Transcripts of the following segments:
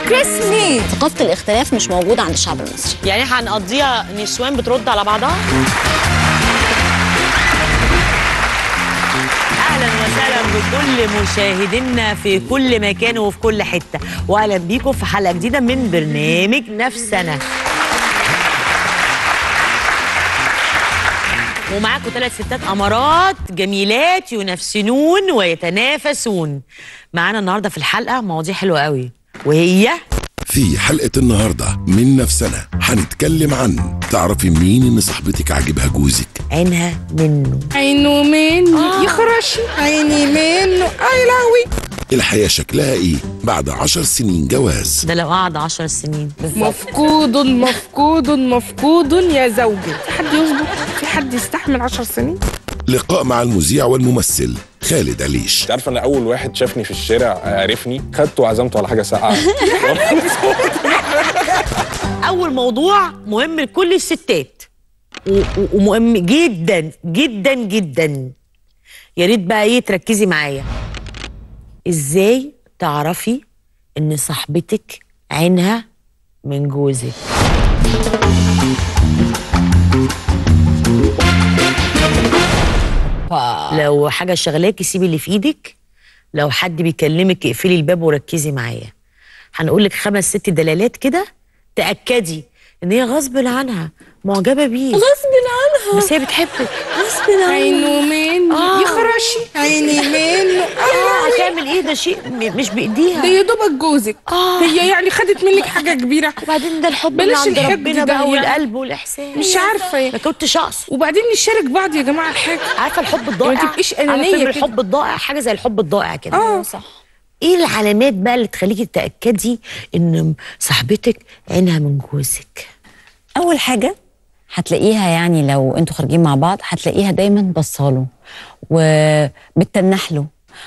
kiss me ثقافه الاختلاف مش موجوده عند الشعب المصري يعني هنقضيها نسوان بترد على بعضها اهلا وسهلا بكل مشاهدينا في كل مكان وفي كل حته واهلا بيكم في حلقه جديده من برنامج نفسنا ومعاكم ثلاث ستات امارات جميلات ينافسون ويتنافسون معانا النهارده في الحلقه مواضيع حلوه قوي وهي في حلقة النهاردة من نفسنا هنتكلم عن تعرفي مين ان صاحبتك عاجبها جوزك عينها منه عينه منه يخرش عيني منه اي لهوي الحياة شكلها ايه بعد عشر سنين جواز ده لو قعد عشر سنين مفقود مفقود مفقود يا زوجي في حد يصبر في حد يستحمل عشر سنين لقاء مع المذيع والممثل خالد عليش انت عارفه ان اول واحد شافني في الشارع عرفني خدته وعزمته على حاجه ساقعه اول موضوع مهم لكل الستات و- و- ومهم جدا جدا جدا يا ريت بقى ايه تركزي معايا ازاي تعرفي ان صاحبتك عينها من جوزك لو حاجه شغلاكي سيبي اللي في ايدك لو حد بيكلمك اقفلي الباب وركزي معايا هنقول لك خمس ست دلالات كده تاكدي ان هي غصب عنها معجبه بيه غصب عنها بس هي بتحبك غصب عينه منه آه. يخرش عيني منه اه هتعمل ايه ده شيء م- مش بايديها ده يا دوبك جوزك آه. هي يعني خدت منك حاجه كبيره وبعدين ده الحب بلاش اللي عند الحقد ربنا ده بقى يعني. والقلب والاحساس مش عارفه ما كنتش اقصد وبعدين نشارك بعض يا جماعه الحاجه عارفه الحب الضائع ما تبقيش عارفة أنانية فيلم كده. الحب الضائع حاجه زي الحب الضائع كده اه صح ايه العلامات بقى اللي تخليكي تتاكدي ان صاحبتك عينها من جوزك اول حاجه هتلاقيها يعني لو انتوا خارجين مع بعض هتلاقيها دايما بصاله وبتتنح له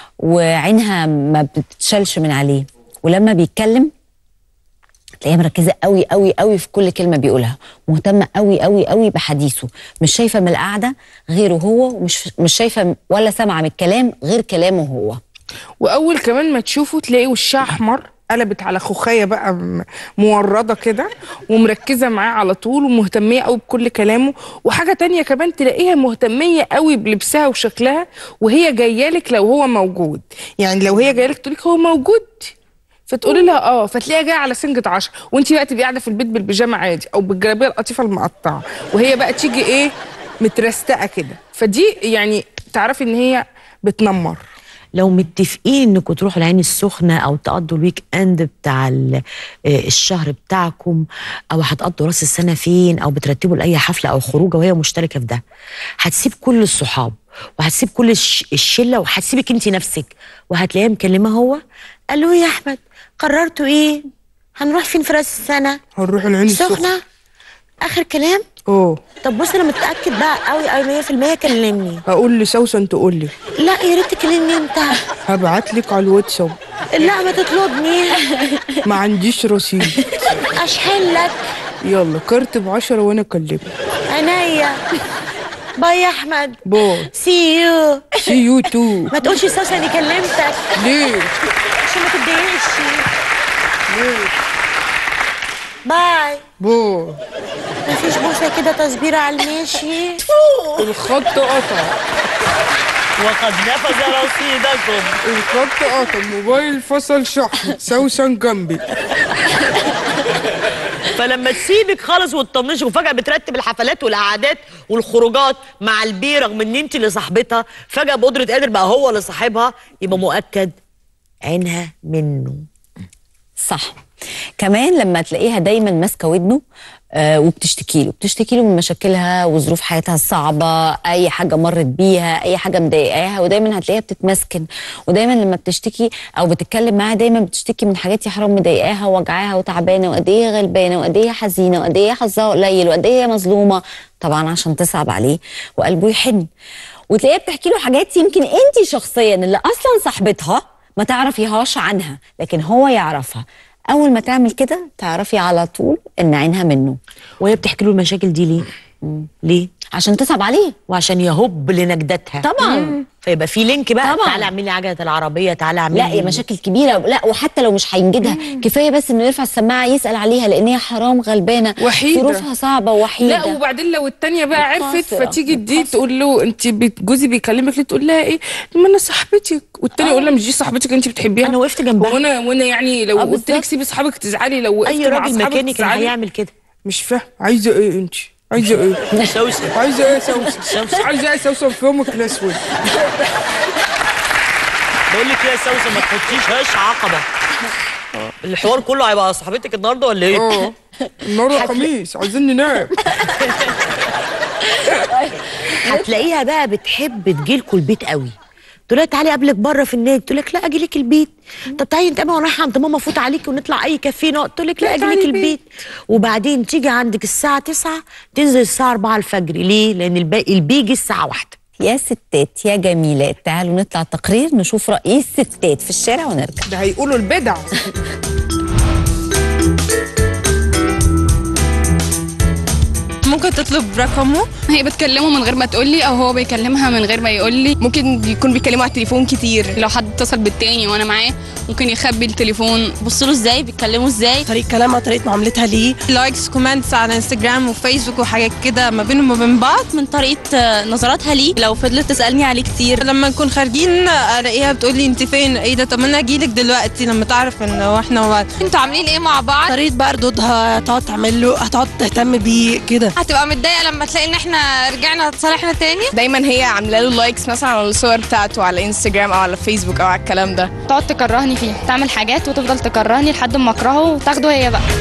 وعينها ما بتتشالش من عليه ولما بيتكلم تلاقيها مركزه قوي قوي قوي في كل كلمه بيقولها مهتمه قوي قوي قوي بحديثه مش شايفه من القعده غيره هو ومش مش شايفه ولا سامعه من الكلام غير كلامه هو واول كمان ما تشوفه تلاقي وشها احمر قلبت على خوخيه بقى م- مورده كده ومركزه معاه على طول ومهتميه قوي بكل كلامه وحاجه تانية كمان تلاقيها مهتميه قوي بلبسها وشكلها وهي جايه لك لو هو موجود يعني لو هي جايه لك تقول لك هو موجود فتقولي لها اه فتلاقيها جايه على سنجة عشرة وانت بقى تبقي قاعده في البيت بالبيجامه عادي او بالجلابيه القطيفه المقطعه وهي بقى تيجي ايه مترستقه كده فدي يعني تعرفي ان هي بتنمر لو متفقين انكم تروحوا العين السخنه او تقضوا الويك اند بتاع ال- آه، الشهر بتاعكم او هتقضوا راس السنه فين او بترتبوا لاي حفله او خروجه وهي مشتركه في ده هتسيب كل الصحاب وهتسيب كل الش- الشله وهتسيبك انت نفسك وهتلاقيها مكلمه هو قال له إيه يا احمد قررتوا ايه هنروح فين في راس السنه هنروح العين السخنه سخنه اخر كلام اه طب بص انا متاكد بقى قوي قوي 100% كلمني هقول لسوسن تقول لي لا يا ريت تكلمني انت هبعت لك على الواتساب لا ما تطلبني ما عنديش رصيد اشحن لك يلا كارت ب 10 وانا اكلمك عينيا باي يا احمد باي سي يو سي يو تو ما تقولش سوسن اني كلمتك ليه عشان ما تتضايقش باي باي مفيش بوسه كده تصبيره على الماشي الخط قطع وقد نفذ رصيدكم الخط قطع الموبايل فصل شحن سوسن جنبي فلما تسيبك خالص وتطنشك وفجاه بترتب الحفلات والقعدات والخروجات مع البي رغم ان انت اللي صاحبتها فجاه بقدره قادر بقى هو اللي صاحبها يبقى مؤكد عينها منه صح كمان لما تلاقيها دايما ماسكه ودنه آه وبتشتكي له بتشتكي له من مشاكلها وظروف حياتها الصعبه اي حاجه مرت بيها اي حاجه مضايقاها ودايما هتلاقيها بتتمسكن ودايما لما بتشتكي او بتتكلم معاها دايما بتشتكي من حاجات يا حرام مضايقاها ووجعاها وتعبانه وقد ايه هي غلبانه وقد ايه هي حزينه وقد ايه هي حظها قليل وقد ايه هي مظلومه طبعا عشان تصعب عليه وقلبه يحن وتلاقيها بتحكي له حاجات يمكن انت شخصيا اللي اصلا صاحبتها ما تعرفيهاش عنها لكن هو يعرفها اول ما تعمل كده تعرفي على طول ان عينها منه وهي بتحكي له المشاكل دي ليه؟ ليه عشان تصعب عليه وعشان يهب لنجدتها طبعا فيبقى في لينك بقى طبعا. تعالى اعمل لي عجله العربيه تعالى اعمل لا لي يا مشاكل كبيره لا وحتى لو مش هينجدها كفايه بس انه يرفع السماعه يسال عليها لان هي حرام غلبانه وحيدة. ظروفها صعبه ووحيده لا وبعدين لو التانية بقى عرفت مقاصرة. فتيجي دي مقاصرة. تقول له انت بت- جوزي بيكلمك ليه تقول لها ايه ما انا صاحبتك والتاني يقول لها مش دي صاحبتك انت بتحبيها أنا وقفت جنبها. وانا وانا يعني لو آه، قلت لك بالظبط. سيبي اصحابك تزعلي لو وقفت اي مع راجل اصحابك مكاني كان تزعلي هيعمل كده مش فاهم عايزه ايه انت عايزه ايه سوسن عايزه ايه سوسن عايزه ايه سوسن في يومك الاسود بقول لك يا سوسن ما تحطيش هش عقبه الحوار كله هيبقى صاحبتك النهارده ولا ايه؟ اه النهارده خميس عايزين ننام هتلاقيها بقى بتحب تجيلكوا البيت قوي تقول لها تعالي اقابلك بره في النادي تقول لك لا اجي لك البيت طب تعالي نتقابل وانا رايحه عند ماما فوت عليكي ونطلع اي كافيه نقعد تقول لك لا لا، اجي تعالي لك البيت. البيت وبعدين تيجي عندك الساعه 9 تنزل الساعه 4 الفجر ليه؟ لان الباقي البيجي الساعه 1 يا ستات يا جميلات تعالوا نطلع تقرير نشوف راي الستات في الشارع ونرجع ده هيقولوا البدع ممكن تطلب رقمه هي بتكلمه من غير ما تقولي او هو بيكلمها من غير ما يقولي ممكن يكون بيكلموا على التليفون كتير لو حد اتصل بالتاني وانا معاه ممكن يخبي التليفون بص له ازاي بيتكلموا ازاي طريقه كلامها طريقه معاملتها ليه لايكس كومنتس على انستجرام وفيسبوك وحاجات كده ما بينهم وما بين بعض من طريقه آه، نظراتها ليه لو فضلت تسالني عليه كتير لما نكون خارجين آه، الاقيها بتقول لي انت فين ايه ده طب ما انا اجيلك دلوقتي لما تعرف ان هو احنا وبعض انتوا عاملين ايه مع بعض طريقه بقى ردودها هتقعد تعمل له هتقعد تهتم بيه كده هتبقى متضايقه لما تلاقي ان احنا رجعنا تصالحنا تاني دايما هي عامله له لايكس مثلا على الصور بتاعته على انستجرام او على فيسبوك او على الكلام ده تقعد تكرهني فيه تعمل حاجات وتفضل تكرهني لحد ما اكرهه وتاخده هي بقى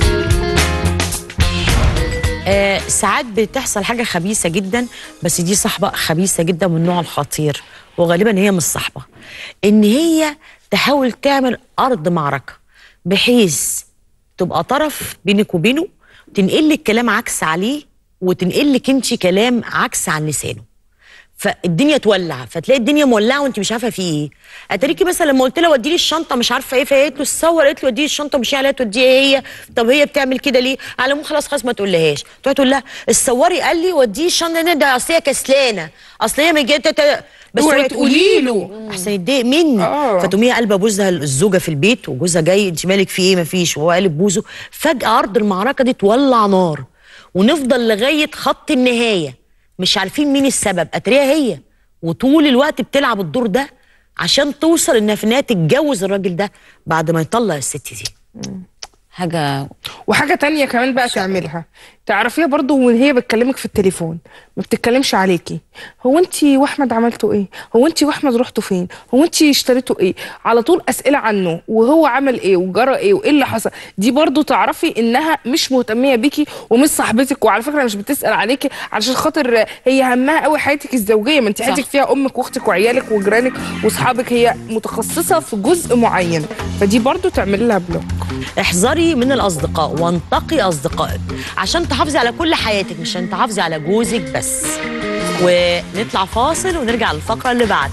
آه ساعات بتحصل حاجه خبيثه جدا بس دي صاحبه خبيثه جدا من النوع الخطير وغالبا هي مش صاحبه ان هي تحاول تعمل ارض معركه بحيث تبقى طرف بينك وبينه تنقل لك كلام عكس عليه وتنقل لك انت كلام عكس عن لسانه فالدنيا تولع فتلاقي الدنيا مولعه وانت مش عارفه في ايه اتاريكي مثلا لما قلت لها ودي لي الشنطه مش عارفه ايه فهي قالت له الصور قالت له ودي لي الشنطه مش عليها توديها ايه هي طب هي بتعمل كده ليه على العموم خلاص خلاص ما تقولهاش تقعد تقول لها الصوري قال لي ودي الشنطه هنا ده اصل هي كسلانه اصل هي مجي تت- بس اوعي اوعي تقولي له. احسن يتضايق مني آه. فتقوم هي قلبه بوزها الزوجه في البيت وجوزها جاي انت مالك في ايه مفيش وهو قالب بوزه فجاه ارض المعركه دي تولع نار ونفضل لغايه خط النهايه مش عارفين مين السبب اتريها هي وطول الوقت بتلعب الدور ده عشان توصل انها في النهايه تتجوز الراجل ده بعد ما يطلق الست دي حاجه وحاجة تانية كمان بقى تعملها تعرفيها برضو وهي بتكلمك في التليفون ما بتتكلمش عليكي هو انت واحمد عملتوا ايه هو انت واحمد رحتوا فين هو انت اشتريتوا ايه على طول اسئله عنه وهو عمل ايه وجرى ايه وايه اللي حصل دي برضو تعرفي انها مش مهتميه بيكي ومش صاحبتك وعلى فكره مش بتسال عليكي علشان خاطر هي همها قوي حياتك الزوجيه ما انت حياتك فيها امك واختك وعيالك وجيرانك واصحابك هي متخصصه في جزء معين فدي برضو تعملي لها بلوك احذري من الاصدقاء وانتقي اصدقائك عشان تحافظي على كل حياتك مش عشان تحافظي على جوزك بس ونطلع فاصل ونرجع للفقره اللي بعد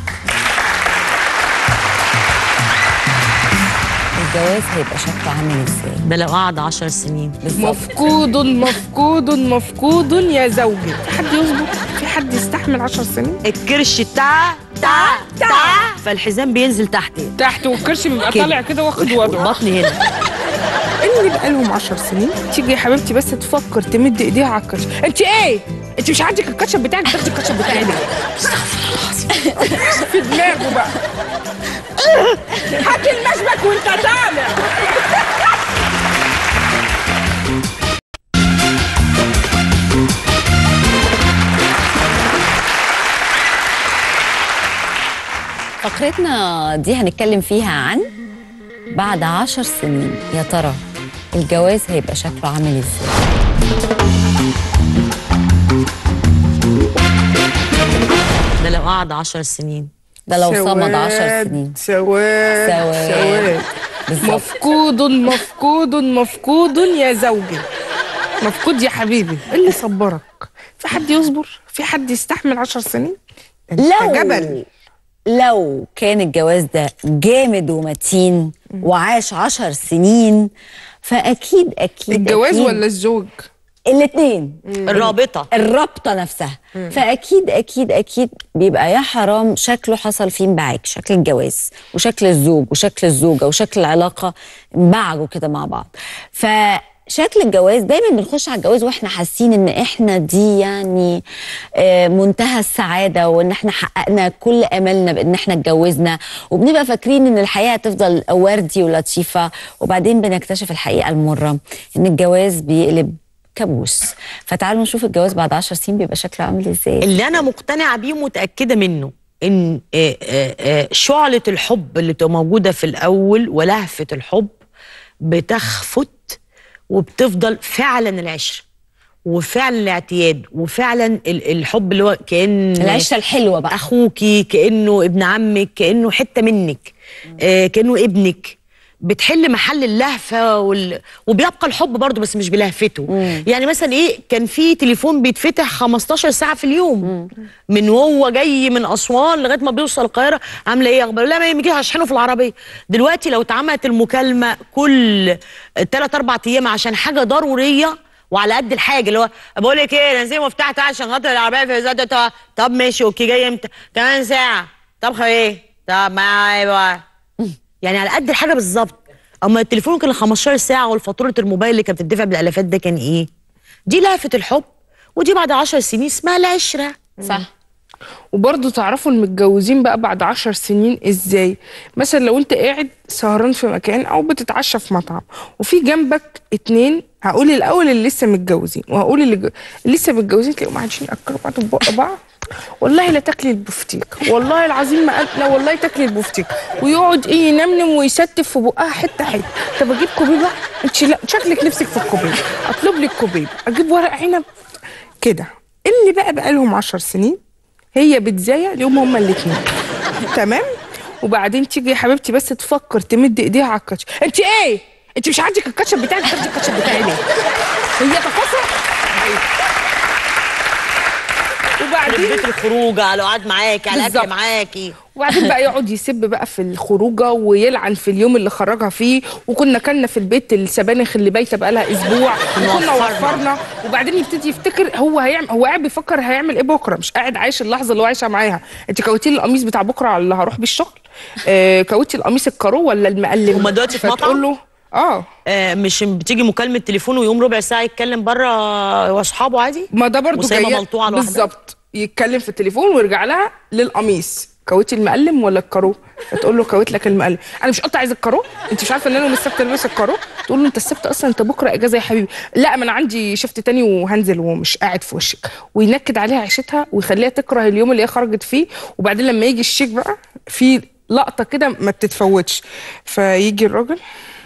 الجواز هيبقى شكله عامل ازاي ده لو قعد عشر سنين مفقود مفقود مفقود يا زوجي في حد يصبر في حد يستحمل عشر سنين الكرش بتاع تع تع فالحزام بينزل تحت تحت والكرش بيبقى كده. طالع كده واخد وضعه والبطن هنا اللي بقى لهم 10 سنين تيجي يا حبيبتي بس تفكر تمد ايديها على الكاتشب انت ايه انت مش عندك الكاتشب بتاعك تاخدي الكاتشب بتاعي ليه في دماغه بقى هات المشبك وانت طالع فقرتنا دي هنتكلم فيها عن بعد عشر سنين يا ترى الجواز هيبقى شكله عامل ازاي ده لو قعد عشر سنين ده لو صمد سواد، عشر سنين سواد سواد. سواد بالظبط مفقود مفقود مفقود يا زوجي مفقود يا حبيبي إيه اللي صبرك في حد يصبر في حد يستحمل عشر سنين انت لو جبل لو كان الجواز ده جامد ومتين وعاش عشر سنين فأكيد أكيد الجواز أكيد ولا الزوج الاثنين الرابطه الرابطه نفسها فاكيد اكيد اكيد بيبقى يا حرام شكله حصل فيه انبعاج شكل الجواز وشكل الزوج وشكل الزوجه وشكل العلاقه انبعجوا كده مع بعض فشكل الجواز دايما بنخش على الجواز واحنا حاسين ان احنا دي يعني آه، منتهى السعاده وان احنا حققنا كل املنا بان احنا اتجوزنا وبنبقى فاكرين ان الحياه هتفضل وردي ولطيفه وبعدين بنكتشف الحقيقه المره ان الجواز بيقلب كابوس فتعالوا نشوف الجواز بعد 10 سنين بيبقى شكله عامل ازاي اللي انا مقتنعه بيه ومتاكده منه ان آه، آه، آه، شعله الحب اللي بتبقى موجوده في الاول ولهفه الحب بتخفت وبتفضل فعلا العشره وفعلا الاعتياد وفعلا ال- الحب اللي هو كان العشره الحلوه بقى اخوكي كانه ابن عمك كانه حته منك آه كانه ابنك بتحل محل اللهفه وال... وبيبقى الحب برضه بس مش بلهفته يعني مثلا ايه كان في تليفون بيتفتح 15 ساعه في اليوم من وهو جاي من اسوان لغايه ما بيوصل القاهره عامله ايه اخبار لا ما يجي هشحنه في العربيه دلوقتي لو اتعملت المكالمه كل 3 4 ايام عشان حاجه ضروريه وعلى قد الحاجه اللي هو بقول لك ايه نزلي مفتاح تعالى عشان خاطر العربيه في زاد طب, طب ماشي اوكي جاي امتى كمان ساعه طب ايه طب ما ايوه يعني على قد الحاجه بالظبط اما التليفون كان 15 ساعه والفاتوره الموبايل اللي كانت بتدفع بالالافات ده كان ايه دي لهفه الحب ودي بعد 10 سنين اسمها العشره صح وبرضه تعرفوا المتجوزين بقى بعد عشر سنين ازاي مثلا لو انت قاعد سهران في مكان او بتتعشى في مطعم وفي جنبك اتنين هقول الاول اللي لسه متجوزين وهقول اللي, جو... اللي لسه متجوزين تلاقيهم قاعدين ياكلوا بعض في بق بعض والله لا تاكلي البفتيك والله العظيم ما أكل- لا والله تاكلي البفتيك ويقعد ايه ينمنم ويستف في بقها حته حته طب اجيب كوبيبه انت لا شكلك نفسك في الكوبيبه اطلب لك كوبيبه اجيب ورق عنب كده اللي بقى بقى لهم 10 سنين هي بتزايا ليهم هما الاثنين تمام وبعدين تيجي يا حبيبتي بس تفكر تمد ايديها على الكاتشب انت ايه انت مش عندك الكاتشب بتاعك خدتي الكاتشب بتاعي ليه هي تفاصيل وبعدين بيت الخروج على قعد معاكي على اكل بالظبط. معاكي وبعدين بقى يقعد يسب بقى في الخروجه ويلعن في اليوم اللي خرجها فيه وكنا كنا في البيت السبانخ اللي بايته بقى لها اسبوع وكنا وفرنا. وفرنا وبعدين يبتدي يفتكر هو هيعمل هو قاعد بيفكر هيعمل ايه بكره مش قاعد عايش اللحظه اللي هو عايشها معاها انت كوتي لي القميص بتاع بكره على اللي هروح بيه الشغل آه كوتي القميص الكارو ولا المقلم هما دلوقتي في فتقول مطعم؟ له اه آه مش بتيجي مكالمه تليفون ويقوم ربع ساعه يتكلم بره واصحابه عادي ما ده برضه وسايبة جاي ملطوعة لوحدها؟ بالظبط يتكلم في التليفون ويرجع لها للقميص كويتي المقلم ولا الكارو فتقول له كويت لك المقلم انا مش قلت عايز الكارو انت مش عارفه ان انا من السبت البس الكارو تقول له انت السبت اصلا انت بكره اجازه يا حبيبي لا ما انا عندي شفت تاني وهنزل ومش قاعد في وشك وينكد عليها عيشتها ويخليها تكره اليوم اللي هي خرجت فيه وبعدين لما يجي الشيك بقى في لقطه كده ما بتتفوتش فيجي الراجل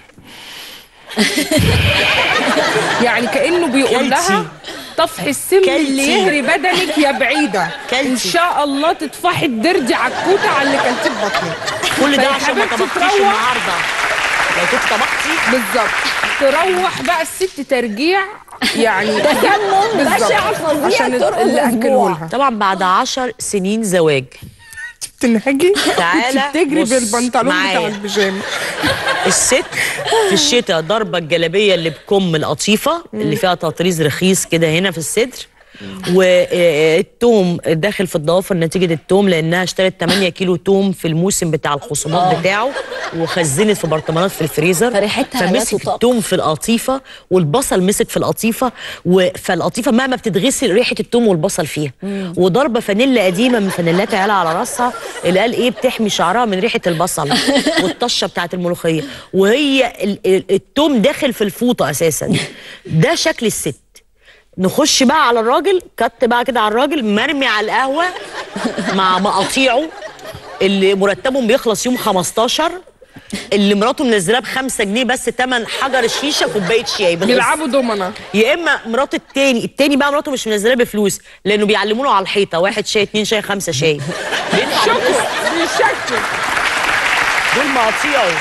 يعني كانه بيقول لها كلتي. طفح السم اللي كلتي. يهري بدنك يا بعيده كلتي. ان شاء الله تطفحي الدردي عكوته على اللي كلتيه في بطنك كل ده فيا عشان ما حبيبتي طبختيش تروح- النهارده لو كنت طبختي بالظبط تروح بقى الست ترجيع يعني تسمم بالظبط. بشع فظيع عشان ترقد اللي أسبوع. اكلوا لها طبعا بعد 10 سنين زواج تنهجي تعالى انت بتجري بص بالبنطلون بتاع معايا. البيجامه الست في الشتاء ضاربه الجلابيه اللي بكم القطيفه اللي فيها تطريز رخيص كده هنا في الصدر والثوم داخل في الضوافر نتيجه الثوم لانها اشترت 8 كيلو ثوم في الموسم بتاع الخصومات بتاعه وخزنت في برطمانات في الفريزر فريحتها لا فمسك تطاق. الثوم في القطيفه والبصل مسك في القطيفه و- فالقطيفه مهما بتتغسل ريحه الثوم والبصل فيها وضربه فانيلا قديمه من فانيلات عيالها على راسها اللي قال ايه بتحمي شعرها من ريحه البصل والطشه بتاعت الملوخيه وهي ال- ال- الثوم داخل في الفوطه اساسا ده شكل الست نخش بقى على الراجل كت بقى كده على الراجل مرمي على القهوه مع مقاطيعه اللي مرتبهم بيخلص يوم 15 اللي مراته منزلاه ب 5 جنيه بس تمن حجر الشيشه كوبايه شاي بالقسط. بيلعبوا دومنا يا اما مرات التاني التاني بقى مراته مش منزلاه بفلوس لانه بيعلمونه على الحيطه واحد شاي اتنين شاي خمسه شاي بيدفع بالقسط. شكرا بيشكل دول مقاطيعه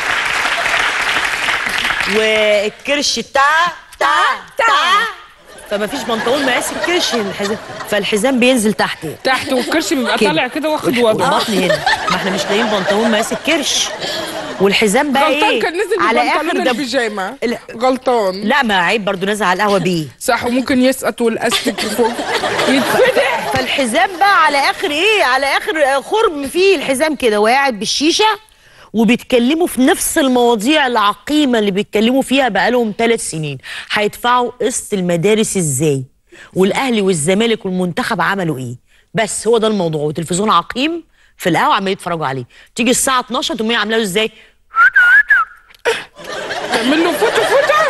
والكرش بتاع بتاع بتاع فما فيش بنطلون مقاس الكرش الحزام فالحزام بينزل تحت تحت والكرش بيبقى كده. طالع كده واخد وضعه والبطن هنا ما احنا مش لاقيين بنطلون مقاس الكرش والحزام بقى غلطان ايه كان نزل على ببنطلون اخر ده البيجامه لا. غلطان لا ما عيب برضو نازل على القهوه بيه صح وممكن يسقط والاستك فوق يتفتح فالحزام بقى على اخر ايه على اخر خرم فيه الحزام كده وقاعد بالشيشه وبيتكلموا في نفس المواضيع العقيمه اللي بيتكلموا فيها بقالهم ثلاث سنين هيدفعوا قسط المدارس ازاي والاهلي والزمالك والمنتخب عملوا ايه بس هو ده الموضوع وتلفزيون عقيم في القهوه عمالين يتفرجوا عليه تيجي الساعه 12 تقوم هي عامله له ازاي تعمل له فوتو فوتو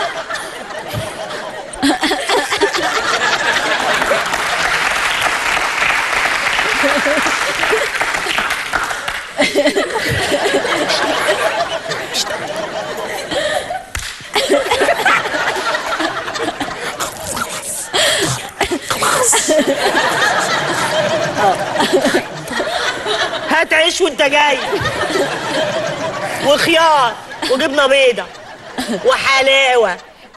هات عيش وانت جاي وخيار وجبنه بيضه وحلاوه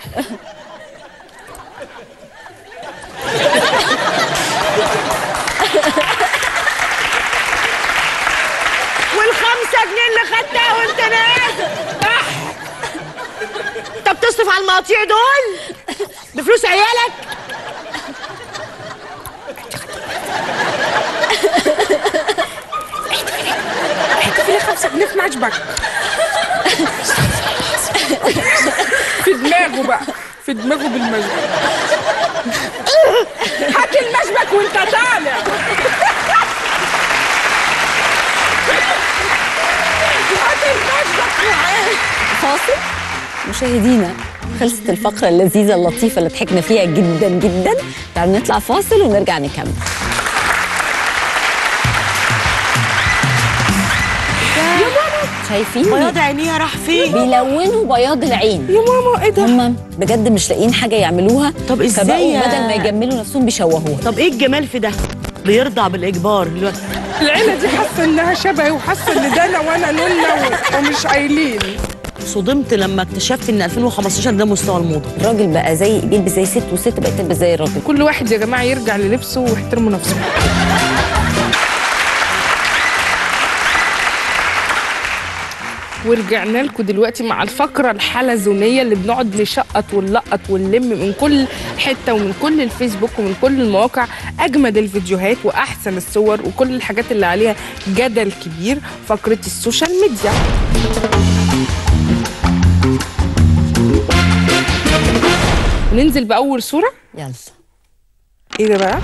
والخمسة جنيه اللي خدتها وانت نازل أح. انت بتصرف على المقاطيع دول بفلوس عيالك في خمسة جنيه في مشبك في دماغه بقى في دماغه بالمشبك هات المشبك وانت طالع هات المشبك معاك فاصل مشاهدينا خلصت الفقرة اللذيذة اللطيفة اللي ضحكنا فيها جدا جدا تعالوا نطلع فاصل ونرجع نكمل شايفين بياض عينيها راح فين بيلونوا بياض العين يا ماما ايه ده هم بجد مش لاقيين حاجة يعملوها طب إزاي فبقوا يا- بدل ما يجملوا نفسهم بيشوهوها طب ايه الجمال في ده بيرضع بالاجبار دلوقتي العيلة دي حاسة انها شبهي وحاسة ان ده انا وانا نونة و- ومش قايلين صدمت لما اكتشفت ان 2015 ده مستوى الموضه الراجل بقى زي بيلبس زي ست والست بقت تلبس زي الراجل كل واحد يا جماعة يرجع للبسه ويحترموا نفسه ورجعنا لكم دلوقتي مع الفقرة الحلزونية اللي بنقعد نشقط ونلقط ونلم من كل حتة ومن كل الفيسبوك ومن كل المواقع أجمد الفيديوهات وأحسن الصور وكل الحاجات اللي عليها جدل كبير فقرة السوشيال ميديا ننزل بأول صورة يلا إيه ده بقى؟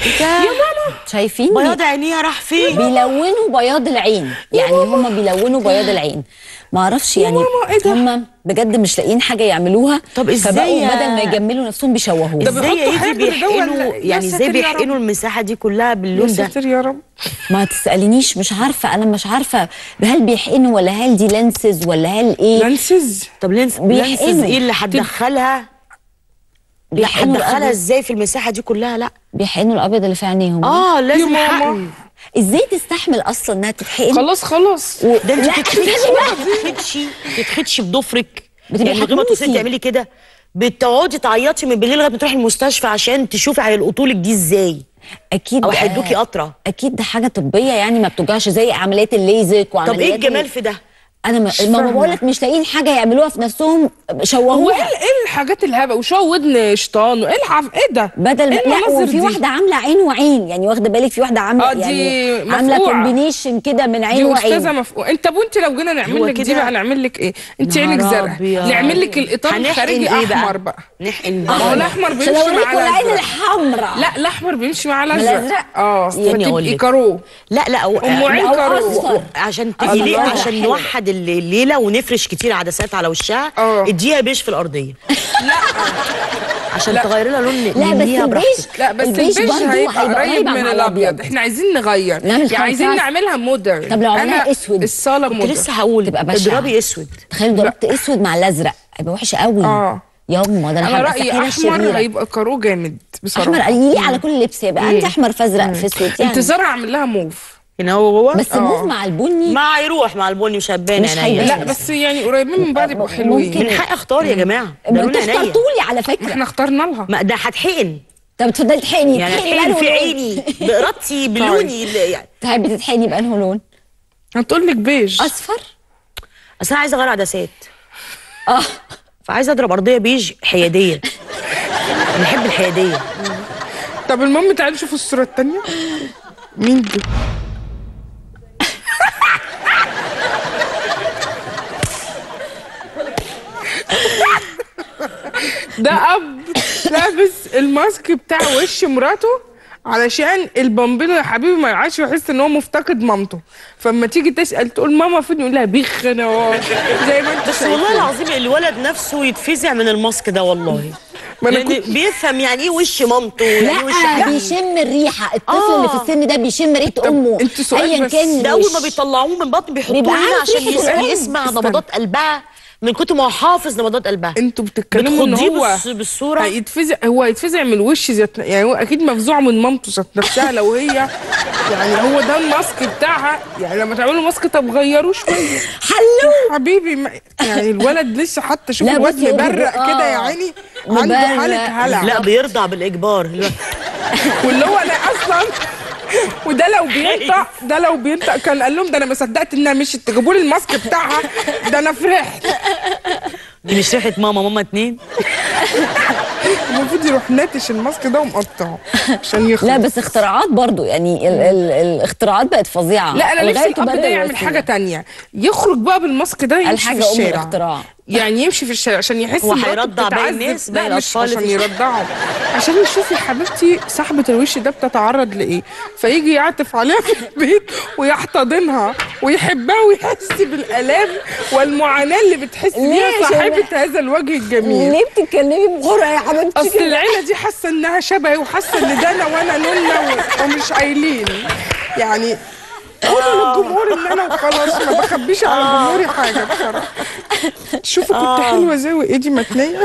شايفين بياض عينيها راح فين بيلونوا بياض العين يعني هم بيلونوا بياض العين ما اعرفش يعني ماما، إيه ده؟ هم بجد مش لاقيين حاجه يعملوها طب إزاي فبقوا يا- بدل ما يجملوا نفسهم بيشوهوها ده ازاي يا بيحطوا ايدي حبر ده ولا- بيحقنوا يا يعني ازاي ساتر يا رب. بيحقنوا المساحه دي كلها يا باللون ده ساتر يا رب ما تسالينيش مش عارفه انا مش عارفه هل بيحقنوا ولا هل دي لانسز ولا هل ايه لانسز طب لينس بيحقنوا. لينسز ايه اللي هتدخلها اللي بيحقنوا هتدخلها الأبيض ازاي في المساحه دي كلها لا بيحقنوا الابيض اللي في عينيهم اه يا لازم ماما. حقن ازاي تستحمل اصلا انها تتحقن خلاص خلاص و... ده انت لا، تتخدشي استني بقى. تتخدشي تتخدشي بضفرك بتبقي يعني من غير ما توصلي حكومتي. تعملي كده بتقعدي تعيطي من بالليل لغايه ما تروحي المستشفى عشان تشوفي هيلقطوا لك دي ازاي اكيد او آه، هيدوكي قطره اكيد ده حاجه طبيه يعني ما بتوجعش زي عمليات الليزك طب وعمليات ايه الجمال في ده انا ما, ما فاهمة. بقول لك مش لاقيين حاجه يعملوها في نفسهم هو ايه شوهوها ايه الحاجات الهبه وشو ودن شيطان وايه الحف ايه ده بدل ما إيه لا المناظر وفي دي؟ واحده عامله عين وعين يعني واخده بالك في واحده عامله آه، دي يعني عامله مفقوعة. كومبينيشن كده من دي عين استاذه وعين مفقوع انت طب وانت لو جينا نعمل هو لك دي كده- بقى نعمل لك ايه انت نهار عينك زرقاء أبيض. نعمل لك الاطار هنحقن الخارجي إيه بقى؟ احمر بقى نحقن هو بقى. الاحمر عشان بيمشي اقول لك مع والعين الازرق الحمراء لا الاحمر بيمشي مع الأزرق. الازرق اه يعني أقول فتبقي لك. كارو لا لا أو أم عين أو كارو أصفر. عشان تجي ليه الله، عشان حلو. نوحد الل- الليله ونفرش كتير عدسات على وشها آه. اديها بيش في الارضيه عشان لا. تغيري لها لون لا بس نمنيها البيج براحتك. لا بس البيج البيج برضو هيبقى هيبقى قريب قريب من على الابيض الأبيض. احنا عايزين نغير نعمل يعني عايزين كونتراست. نعملها مودرن طب لو عملناها أنا أسود؟ الصاله كنت مودرن لسه هقول تبقى بشعة. اضربي اسود تخيل ضربت اسود مع الازرق هيبقى وحش قوي اه ياما ده انا انا هبقى رايي سحيرة احمر شريرة. هيبقى كارو جامد بصراحه احمر يليق على كل لبس يبقى انت احمر فازرق في اسود يعني انتظار اعمل لها موف هنا هو هو بس موف مع البني ما هيروح مع البني مش هتبان مش عينيا هيبان. لا بس يعني قريبين من بعض يبقوا ممكن. حلوين من حق اختار يا جماعه ده ما لون انتوا عينيا اخترتولي على ما فكره احنا اخترنا لها ما ده هتحقن طب اتفضلي تحقني يعني تحقني هتحقن بأنه في لون؟ عيني بارادتي بلوني اللي- يعني تحبي تتحقني بانه لون هتقول لك بيج اصفر اصل انا عايزه اغير عدسات اه فعايزه اضرب ارضيه بيج حياديه بنحب الحياديه طب المهم تعالوا شوفوا الصوره الثانيه مين دي ده اب لابس الماسك بتاع وش مراته علشان البامبينو يا حبيبي ما يعيش يحس ان هو مفتقد مامته فاما تيجي تسال تقول ماما فين يقول لها بيخ انا أهو. زي ما انت بس والله شايفين. العظيم الولد نفسه يتفزع من الماسك ده والله ما أنا لان بيفهم يعني ايه وش مامته يعني إيه وش لا بيشم الريحه الطفل اللي في السن ده بيشم ريحه امه انت سؤال ايا بس. كان ده اول ما الوش. بيطلعوه من بطن بيحطوه بيبقى هنا عارف عشان ريحة يس- الأم. يسمع استنى. نبضات قلبها من كتر ما هو حافظ نبضات قلبها انتوا بتتكلموا ان بتخضيه هو بالص- بالصورة؟ هيتفزع هو هيتفزع من الوش ذات يعني هو اكيد مفزوع من مامته ذات نفسها لو هي يعني هو ده الماسك بتاعها يعني لما تعملوا ماسك طب غيروه شويه حلو حبيبي ما يعني الولد لسه حتى شوف لا، الواد بصي، هو مبرق آه. كده يا عيني عنده مبرق. حاله هلع لا بيرضع بالاجبار اللي هو واللي هو انا اصلا وده لو بينطق ده لو بينطق كان قال لهم ده انا ما صدقت انها مشيت تجيبوا لي الماسك بتاعها ده انا فرحت دي مش ريحه ماما ماما اتنين المفروض يروح ناتش الماسك ده ومقطعه عشان يخلص لا بس اختراعات برضو يعني ال ال الاختراعات بقت فظيعه لا انا نفسي الغاية الاب تبرر ده يعمل الوسيلة. حاجه تانية يخرج بقى بالماسك ده يمشي الحاجة في أم الشارع الاختراع. يعني يمشي في الشارع عشان يحس هو مراته هيرضع باقي بتتعذب. الناس، باقي لا مش الأطفال عشان اللي في- يرضعهم عشان يشوف يا حبيبتي صاحبة الوش ده بتتعرض لايه فيجي يعطف عليها في البيت ويحتضنها ويحبها ويحس بالالام والمعاناه اللي بتحس ليه بيها عشان- صاحبة هذا الوجه الجميل ليه بتتكلمي بغرة يا حبيبتي اصل كده؟ العيله دي حاسه انها شبهي وحاسه ان ده انا وانا نونه و- ومش قايلين يعني قولوا للجمهور ان انا وخلاص ما بخبيش على جمهوري حاجه بصراحه شوفوا كنت حلوه ازاي وايدي متنيه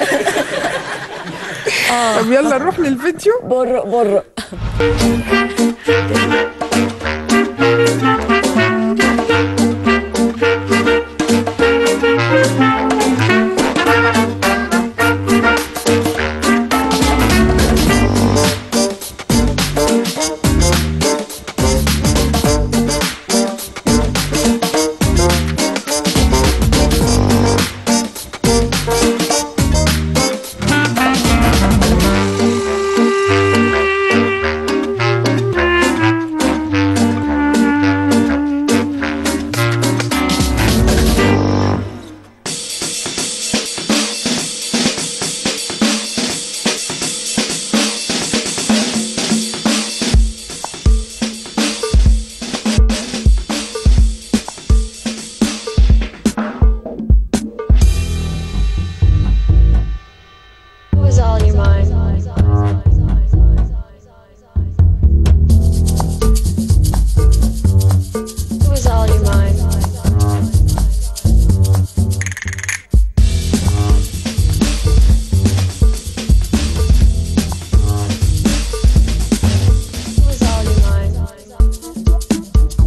طب يلا نروح للفيديو بر بر was all in your mind. It was all in your mind. It was all in your mind.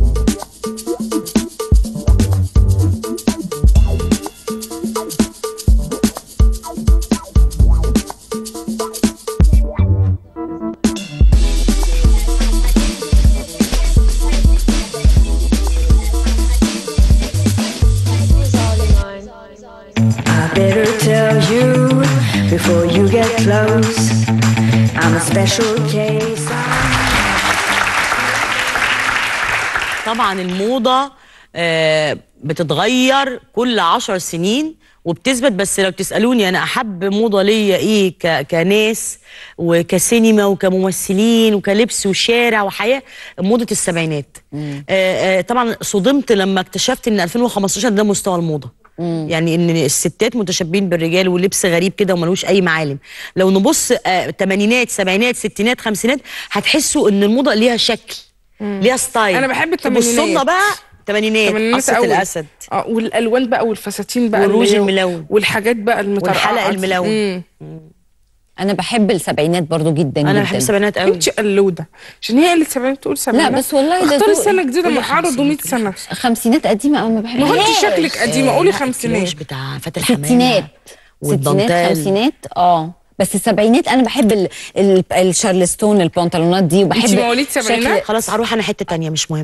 It was all in your mind. I better tell you before you get close. I'm a special case. طبعا الموضه آه، بتتغير كل عشر سنين وبتثبت بس لو تسالوني انا احب موضه ليا ايه ك... كناس وكسينما وكممثلين وكلبس وشارع وحياه موضه السبعينات آه آه طبعا صدمت لما اكتشفت ان 2015 ده مستوى الموضه يعني ان الستات متشابهين بالرجال ولبس غريب كده وملوش اي معالم لو نبص آه تمانينات سبعينات ستينات خمسينات هتحسوا ان الموضه ليها شكل ليها ستايل أنا بحب تبصوا لنا التمانينات. بقى تمانينات تمانينات قصة أوي. الاسد اه والالوان بقى والفساتين بقى اللي والروج هي- الملون. والحاجات بقى المترقعه والحلق دي. الملون. مم. انا بحب السبعينات برضو جدا انا جدا بحب السبعينات قوي انت قلوده عشان هي اللي سبعينات تقول سبعينات بس والله ده اختاري ذوقي. سنه جديده قولي ما عرضوا 100 خمسينات، سنه خمسينات قديمه قوي ما ما هو بحبهاش انت شكلك قديمه قولي لا، خمسينات الكلاش بتاع فاتن حمامه ستينات ستينات والدانتال. خمسينات اه بس السبعينات انا بحب ال- ال- الشارلستون البنطلونات دي وبحب انت مواليد شكل- سبعينات؟ خلاص هروح انا حته تانية مش مهم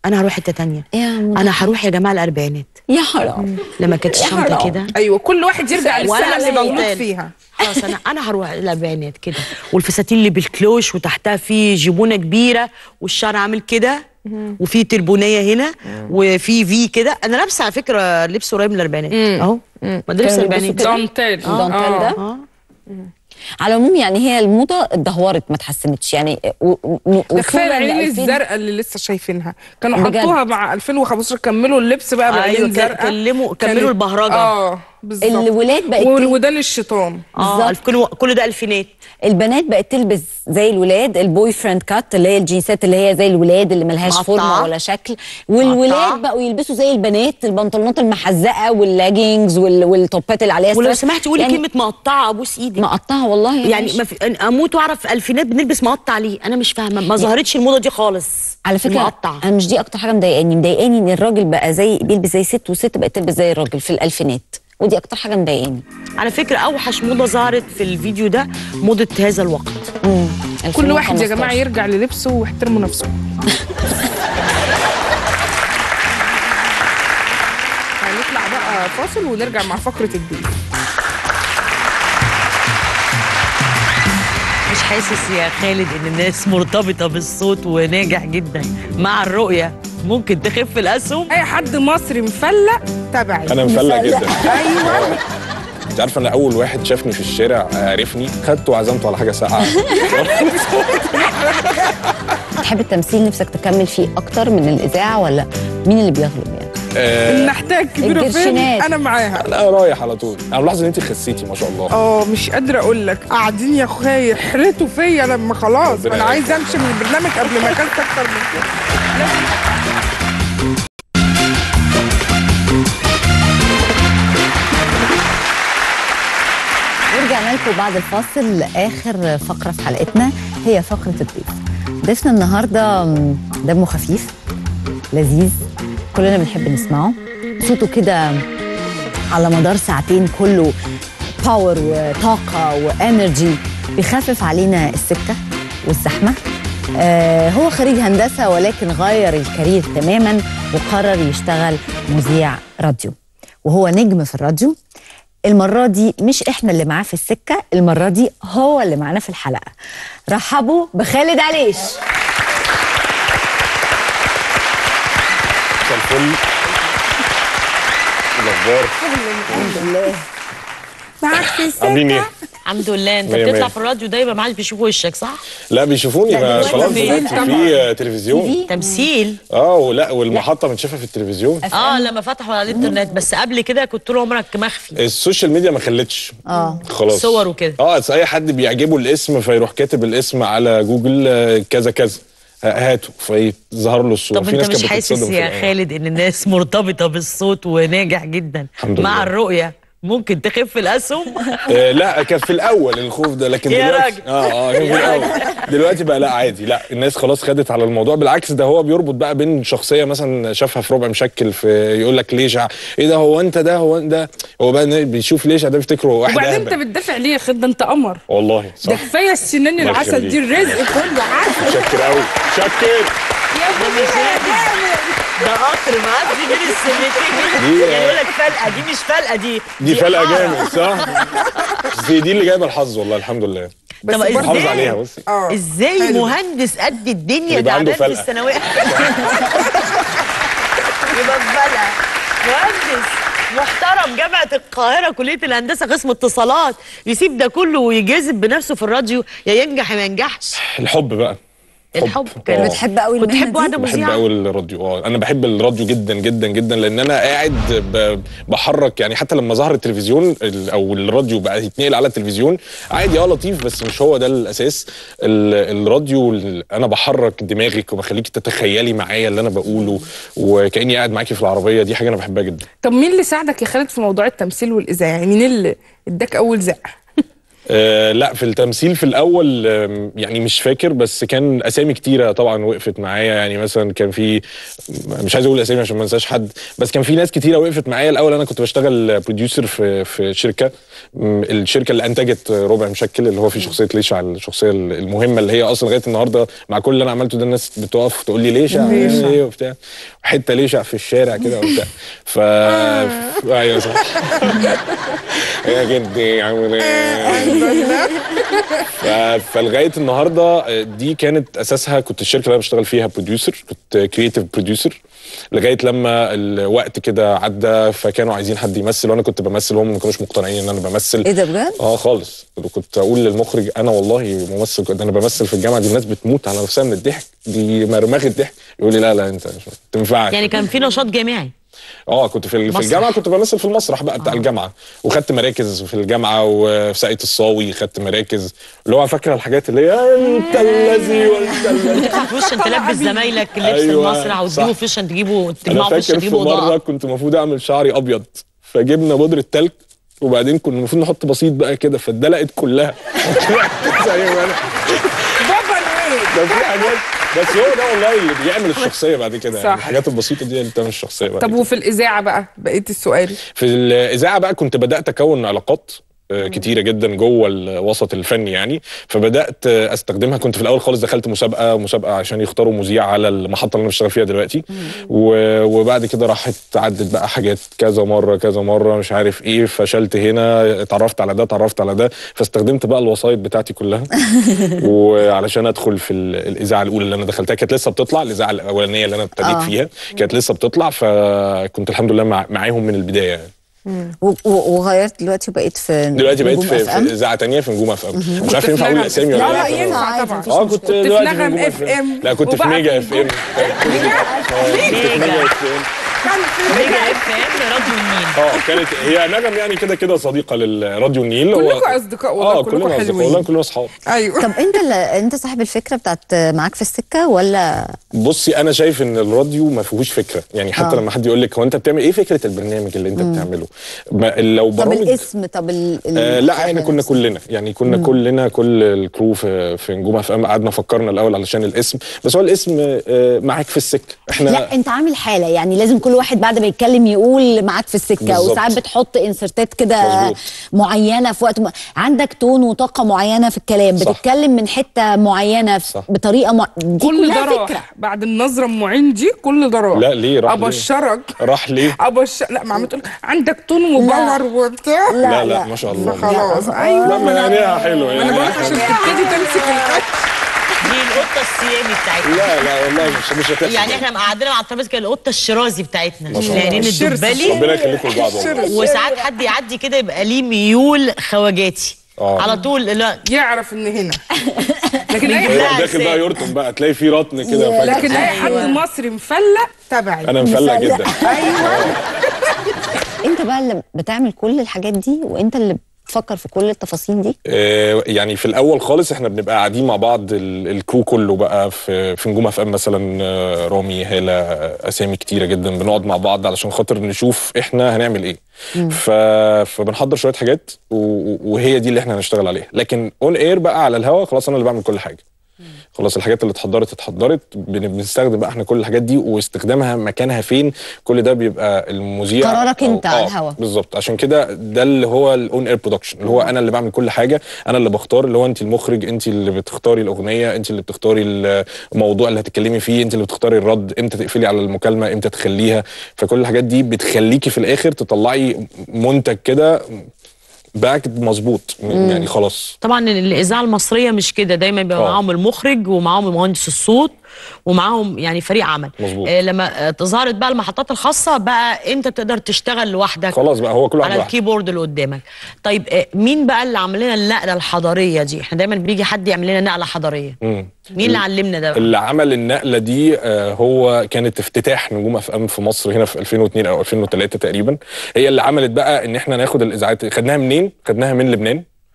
انا هروح حته تانية يا مضحك. انا هروح يا جماعه الاربعينات يا حرام لما كانت يا الشنطه حرام. كده ايوه كل واحد يرجع للسنه وأنا اللي زي مولود تاني. فيها خلاص انا انا هروح الاربعينات كده والفساتين اللي بالكلوش وتحتها في جيبونه كبيره والشعر عامل كده وفي تربونيه هنا وفي في كده انا لابسه على فكره لبس قريب من الاربعينات اهو ما ده لبس كانوا الاربعينات بيلبسوا دانتيل الدانتيل ده اه على العموم يعني هي الموضه اتدهورت ما اتحسنتش يعني و- و- ده وصولا كفايه العين ل 2000 الزرقاء اللي لسه شايفينها كانوا بجد. حطوها مع 2015 كملوا اللبس بقى بعين ايوه زرقاء كلموا كانت- كملوا البهرجه اه بالظبط الولاد بقت والودان الشيطان اه كل كل ده الفينات البنات بقت تلبس زي الولاد البوي فريند كات اللي هي الجينسات اللي هي زي الولاد اللي ملهاش مقطعة. فورمه ولا شكل والولاد مقطعة. بقوا يلبسوا زي البنات البنطلونات المحزقه واللاجينجز وال- والتوبات اللي عليها ولو ستريس. سمحتي قولي يعني كلمه مقطعه ابوس ايدك مقطعه والله يا يعني باشا. ما في أنا اموت واعرف الفينات بنلبس مقطع ليه انا مش فاهمه ما ظهرتش الموضه دي خالص على فكره المقطع انا مش دي اكتر حاجه مضايقاني مضايقاني ان الراجل بقى زي بيلبس زي ست والست بقت تلبس زي الراجل في الالفينات ودي اكتر حاجه مضايقاني على فكره اوحش موضه ظهرت في الفيديو ده موضه هذا الوقت كل واحد يا 2015. جماعه يرجع للبسه واحترموا نفسه هنطلع بقى فاصل ونرجع مع فقره الضيف مش حاسس يا خالد ان الناس مرتبطه بالصوت وناجح جدا مع الرؤيه ممكن تخف الاسهم اي حد مصري مفلق تبعي انا مفلق جدا ايوه انت عارفه ان اول واحد شافني في الشارع عرفني خدته وعزمته على حاجه ساقعه تحب التمثيل نفسك تكمل فيه اكتر من الاذاعه ولا مين اللي بيغلب يعني آه، نحتاج كبيره فين الجرشينات. انا معاها انا رايح على طول انا ملاحظ ان انت خسيتي ما شاء الله اه مش قادره اقول لك قاعدين يا اخويا يحرتوا فيا لما خلاص ربنا انا يعينك. عايزه امشي من البرنامج قبل ما اكلت اكتر من كده ورجعنا لكم بعد الفاصل لاخر فقره في حلقتنا هي فقره الضيف ضيفنا النهارده م، دمه خفيف لذيذ كلنا بنحب نسمعه صوته كده على مدار ساعتين كله باور وطاقه وانرجي بيخفف علينا السكه والزحمه آه هو خريج هندسه ولكن غير الكارير تماما وقرر يشتغل مذيع راديو وهو نجم في الراديو المرة دي مش احنا اللي معاه في السكة المرة دي هو اللي معانا في الحلقة رحبوا بخالد عليش مساء الفل الاخبار معاك في السكه عاملين ايه الحمد لله انت مية بتطلع مية. في الراديو دايما ما حدش بيشوف وشك صح لا بيشوفوني لا، ما دلوقتي خلاص في- دلوقتي طبعاً. في آه، تلفزيون تمثيل اه ولا والمحطه بنشوفها في التلفزيون اه لما فتحوا على الانترنت بس قبل كده كنت طول عمرك مخفي السوشيال ميديا ما خلتش اه خلاص صور وكده. اه أصل اي حد بيعجبه الاسم فيروح كاتب الاسم على جوجل آه، كذا كذا ه- هاته فيظهر له الصوره طب في انت ناس مش كانت حاسس بتتصدم في يا الأول. خالد ان الناس مرتبطه بالصوت وناجح جدا الحمد مع لله. الرؤيه ممكن تخف الاسهم آه لا كان في الاول الخوف ده لكن يا دلوقتي راجل. اه اه كان في الاول دلوقتي بقى لا عادي لا الناس خلاص خدت على الموضوع بالعكس ده هو بيربط بقى بين شخصيه مثلا شافها في ربع مشكل في يقول لك ليش ايه ده هو انت ده هو انت ده هو بقى بيشوف ليش ده بيفتكره واحد وبعدين انت اهبل بتدافع ليه يا خد ده انت قمر والله ده صح كفايه السنان الله العسل دي يخليك. الرزق كله عسل شكر قوي شكر يا ابني ده قطر معدي بين السنتين دي- يعني يقول لك فلقه دي مش فلقه دي دي فلقه حارة. جامد صح بس دي اللي جايبه الحظ والله الحمد لله بس طب برضه- محافظ ازاي عليها بصي اه ازاي حلو. مهندس قد الدنيا يبقى عنده تعبان في فلقة. الثانويه يبقى في فلقه مهندس محترم جامعه القاهره كليه الهندسه قسم اتصالات يسيب ده كله ويجازف بنفسه في الراديو يا ينجح يا ما ينجحش الحب بقى الحب آه. كان بتحب قوي كنت المهنة تحب دي؟ واحده بحب مذيعه قوي الراديو اه انا بحب الراديو جدا جدا جدا لان انا قاعد ب- بحرك يعني حتى لما ظهر التلفزيون ال- او الراديو بقى يتنقل على التلفزيون عادي اه لطيف بس مش هو ده الاساس ال- الراديو ال- انا بحرك دماغك وبخليك تتخيلي معايا اللي انا بقوله وكاني قاعد معاكي في العربيه دي حاجه انا بحبها جدا طب مين اللي ساعدك يا خالد في موضوع التمثيل والاذاعه يعني مين اللي اداك اول زقه آه لا في التمثيل في الاول آم، يعني مش فاكر بس كان اسامي كتيره طبعا وقفت معايا يعني مثلا كان في مش عايز اقول اسامي عشان ما انساش حد بس كان في ناس كتيره وقفت معايا الاول انا كنت بشتغل بروديوسر في في شركه م، الشركه اللي انتجت ربع مشكل اللي هو فيه شخصيه ليشع الشخصيه المهمه اللي هي اصلا لغايه النهارده مع كل اللي انا عملته ده الناس بتقف تقول لي ليشع ليشع. ايه وبتاع حته ليشع في الشارع كده وبتاع ف ف- ايوه صح يا جدي عامل ايه ف- فلغايه النهارده آه، دي كانت اساسها كنت الشركه اللي انا بشتغل فيها بروديوسر كنت كرييتيف بروديوسر لغايه لما الوقت كده عدى فكانوا عايزين حد يمثل وانا كنت بمثل وهم ما كانوش مقتنعين ان انا بمثل ايه ده بجد؟ اه خالص كنت اقول للمخرج انا والله ممثل كنت انا بمثل في الجامعه دي الناس بتموت على نفسها من الضحك دي مرمغه ضحك يقول لي لا لا انت مش ما تنفعش يعني كان في نشاط جامعي اه كنت في ال- في مسرح. الجامعه كنت بمثل في المسرح بقى بتاع الجامعه وخدت مراكز في الجامعه وفي ساقية الصاوي خدت مراكز اللي هو فاكره الحاجات اللي هي انت الذي وانت الذي تدخل في وش انت لابس زمايلك لبس أيوة، المسرح صح. وتجيبوا في وش عشان تجيبوا انا تجمعوا في وش فاكر في تجيبوا مره ضاء كنت المفروض اعمل شعري ابيض فجبنا بودره تلج وبعدين كنا المفروض نحط بسيط بقى كده فاتدلقت كلها زي ما انا بابا نويل ده في حاجات بس هو ده والله اللي بيعمل الشخصيه بعد كده يعني صح. الحاجات البسيطه دي اللي بتعمل الشخصيه بعد طب كده. وفي الاذاعه بقى بقيت السؤال في الاذاعه بقى كنت بدات اكون علاقات آه، كتيره جدا جوه الوسط الفني يعني فبدات آه، استخدمها كنت في الاول خالص دخلت مسابقه مسابقه عشان يختاروا مذيع على المحطه اللي انا بشتغل فيها دلوقتي و- وبعد كده راحت عدت بقى حاجات كذا مره كذا مره مش عارف ايه فشلت هنا اتعرفت على ده اتعرفت على ده فاستخدمت بقى الوسايط بتاعتي كلها وعلشان ادخل في ال- الاذاعه الاولى اللي انا دخلتها كانت لسه بتطلع الاذاعه الاولانيه اللي انا ابتديت آه. فيها كانت لسه بتطلع فكنت الحمد لله مع معاهم من البدايه يعني. و- و- وغيرت دلوقتي وبقيت في دلوقتي بقيت نجوم في, FM؟ في اذاعه تانية في نجوم اف ام مش كنت عارف في ينفع اقول نغم- الاسامي لا ولا لا لا ينفع عادي، طبعا مفيش اه كنت كنت في دلوقتي في نغم نجوم اف ام لا كنت في وبقى ميجا في اف ام كنت في ميجا اف ام كان في ميجا ميجا اف ام راديو النيل اه كانت هي نغم يعني كده كده صديقه للراديو النيل هو- كلكم أصدقاء والله، اه كلكم كلنا اصدقاء حلوين. والله كلنا اصحاب ايوه طب انت اللي انت صاحب الفكره بتاعت معاك في السكه ولا بصي انا شايف ان الراديو ما فيهوش فكره يعني حتى آه. لما حد يقول لك هو انت بتعمل ايه فكره البرنامج اللي انت بتعمله ما لو طب برامج الاسم طب ال... ال- آه لا احنا الحاجة كنا نفسها؟ كلنا يعني كنا كلنا كل الكرو في في نجوم اف ام قعدنا فكرنا الاول علشان الاسم بس هو الاسم آه معاك في السكه احنا لا انت عامل حاله يعني لازم كل واحد بعد ما يتكلم يقول معاك في السكه بالظبط. وساعات بتحط انسرتات كده مظبوط. معينه في وقت م... عندك تون وطاقه معينه في الكلام صح. بتتكلم من حته معينه في... صح. بطريقه م... دي كل ده كلها راح فكره بعد النظره ام معين دي كل ده راح لا ليه راح ليه؟ ابشرك راح ليه ابشر لا ما عم تقول عندك تون وباور وبتاع لا لا لا لا ما شاء الله خلاص ايوه لا ما يعني حلو انا يعني بقول عشان تبتدي تمسك الخط دي القطه السيامي بتاعتنا لا لا والله مش مش هتحصل يعني احنا قاعدين على الترابيزه كده القطه الشرازي بتاعتنا ما شاء الله. العينين الشرس. الدبالي ربنا يخليكم لبعض والله وساعات حد يعدي كده يبقى ليه ميول خواجاتي آه. على طول لا يعرف ان هنا لكن بيجيب اي لها هو داخل بقى عسل. يرطب بقى تلاقي في رطن كده فجأة. لكن اي حد مصري مفلق تبعي انا مفلق جدا انت بقى اللي بتعمل كل الحاجات دي وانت اللي بتفكر في كل التفاصيل دي آه، يعني في الاول خالص احنا بنبقى قاعدين مع بعض ال- الكرو كله بقى في في نجوم اف ام مثلا آه، رامي هاله آه، اسامي كتيره جدا بنقعد مع بعض علشان خاطر نشوف احنا هنعمل ايه ف... فبنحضر شويه حاجات و... وهي دي اللي احنا هنشتغل عليها لكن اون اير بقى على الهوا خلاص انا اللي بعمل كل حاجه خلاص الحاجات اللي اتحضرت اتحضرت بن- بنستخدم بقى احنا كل الحاجات دي واستخدامها مكانها فين كل ده بيبقى المذيع قرارك أو- انت على آه، الهوا. بالظبط عشان كده ده اللي هو الاون اير برودكشن اللي هو انا اللي بعمل كل حاجه انا اللي بختار اللي هو انت المخرج انت اللي بتختاري الاغنيه انت اللي بتختاري الموضوع اللي هتتكلمي فيه انت اللي بتختاري الرد امتى تقفلي على المكالمه امتى تخليها فكل الحاجات دي بتخليكي في الاخر تطلعي منتج كده باكد مظبوط يعني خلاص طبعا الاذاعه المصريه مش كده دايما بيبقى آه. معاهم المخرج ومعاهم مهندس الصوت ومعاهم يعني فريق عمل مظبوط. آه لما آه، تظهرت بقى المحطات الخاصه بقى انت بتقدر تشتغل لوحدك خلاص بقى هو كل واحد على لوحده. الكيبورد اللي قدامك طيب آه، مين بقى اللي عمل لنا النقله الحضاريه دي احنا دايما بيجي حد يعمل لنا نقله حضاريه مم. مين اللي علمنا ده بقى اللي عمل النقله دي آه، هو كانت افتتاح نجوم اف ام في مصر هنا في 2002 او 2003 تقريبا هي اللي عملت بقى ان احنا ناخد الاذاعات خدناها منين خدناها من لبنان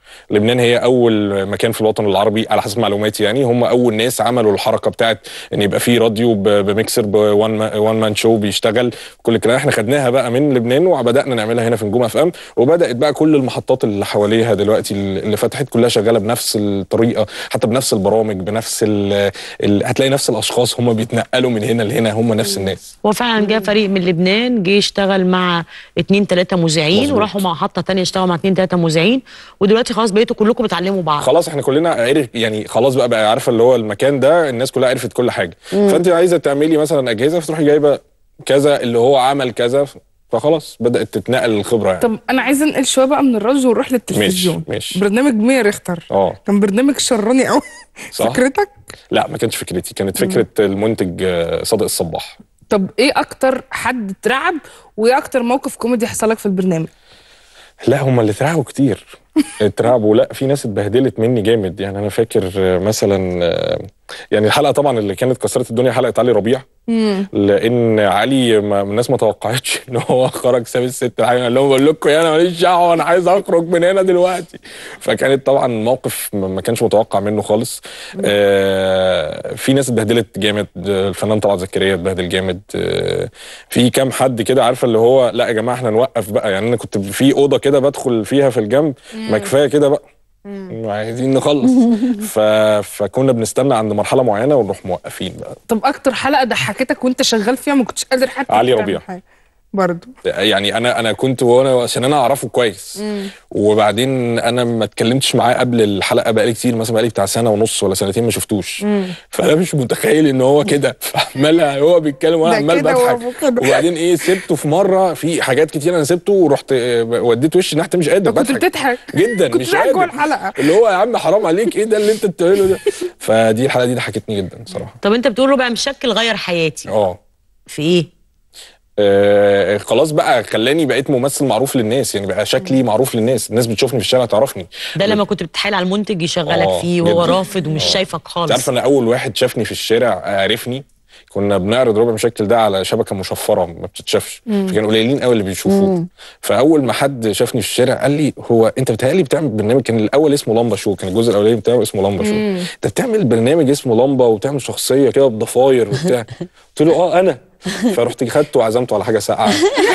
لبنان هي اول مكان في الوطن العربي على حسب معلوماتي يعني هم اول ناس عملوا الحركه بتاعت ان يبقى في راديو ب- بميكسر بوان وان مان شو بيشتغل كل الكلام احنا خدناها بقى من لبنان وبدانا نعملها هنا في نجوم اف ام وبدات بقى كل المحطات اللي حواليها دلوقتي اللي فتحت كلها شغاله بنفس الطريقه حتى بنفس البرامج بنفس ال ال هتلاقي نفس الاشخاص هم بيتنقلوا من هنا لهنا هم نفس الناس هو فعلا جه فريق من لبنان جه اشتغل مع اتنين تلاته مذيعين مظبوط. وراحوا مع محطه تانية اشتغلوا مع اتنين تلاته مذيعين ودلوقتي خلاص بقيتوا كلكم بتعلموا بعض خلاص احنا كلنا عرف يعني خلاص بقى بقى عارفه اللي هو المكان ده الناس كلها عرفت كل حاجه مم. فانت عايزه تعملي مثلا اجهزه فتروحي جايبه كذا اللي هو عمل كذا فخلاص بدات تتنقل الخبره يعني طب انا عايزه انقل شويه بقى من الراديو ونروح للتلفزيون ماشي. برنامج مية ريختر اه كان برنامج شراني قوي صح فكرتك لا ما كانتش فكرتي كانت فكره المنتج آه، صادق الصباح طب ايه اكتر حد اترعب وايه اكتر موقف كوميدي حصل لك في البرنامج لا هم اللي اترعبوا كتير اترعبوا لا في ناس اتبهدلت مني جامد يعني انا فاكر آه، مثلا آه، يعني الحلقه طبعا اللي كانت كسرت الدنيا حلقه علي ربيع لان علي ما الناس ما توقعتش ان هو خرج ساب الست الحاجه قال لهم بقول لكم انا ماليش دعوه انا عايز اخرج من هنا دلوقتي فكانت طبعا موقف ما ما كانش متوقع منه خالص آه في ناس اتبهدلت جامد آه، الفنان طلعت زكريا اتبهدل جامد آه في كام حد كده عارفه اللي هو لا يا جماعه احنا نوقف بقى يعني انا كنت في اوضه كده بدخل فيها في الجنب ما كفايه كده بقى عايزين نخلص ف... فكنا بنستنى عند مرحله معينه ونروح موقفين بقى طب اكتر حلقه ضحكتك وانت شغال فيها ما كنتش قادر حتى علي تعمل ربيع. حاجة. برضه يعني انا انا كنت وانا عشان انا اعرفه كويس وبعدين انا ما اتكلمتش معاه قبل الحلقه بقالي كتير مثلا بقالي بتاع سنه ونص ولا سنتين ما شفتوش فانا مش متخيل ان هو كده فعمالها هو بيتكلم وانا ده عمال كده بضحك وهو كده. وبعدين ايه سبته في مره في حاجات كتير انا سبته ورحت آه، وديت وشي ناحيه مش قادر كنت بضحك بتضحك جدا كنت مش بتضحك جوه قادر الحلقه اللي هو يا عم حرام عليك ايه ده اللي انت بتعمله ده فدي الحلقه دي ضحكتني جدا صراحه طب انت بتقول ربع مشكل غير حياتي اه في ايه آه خلاص بقى خلاني بقيت ممثل معروف للناس يعني بقى شكلي معروف للناس الناس بتشوفني في الشارع تعرفني ده لما كنت بتتحايل على المنتج يشغلك آه، فيه وهو جداً. رافض ومش آه. شايفك انت خالص عارف انا اول واحد شافني في الشارع عرفني كنا بنعرض ربع مشكل ده على شبكه مشفره ما بتتشافش فكان قليلين قوي اللي بيشوفوه فاول ما حد شافني في الشارع قال لي هو انت بتهيألي بتعمل برنامج كان الاول اسمه لمبه شو كان الجزء الاولاني بتاعه اسمه لمبه شو انت بتعمل برنامج اسمه لمبه وبتعمل شخصيه كده بضفاير وبتاع قلت له اه انا فرحت خدته وعزمته على حاجه ساقعه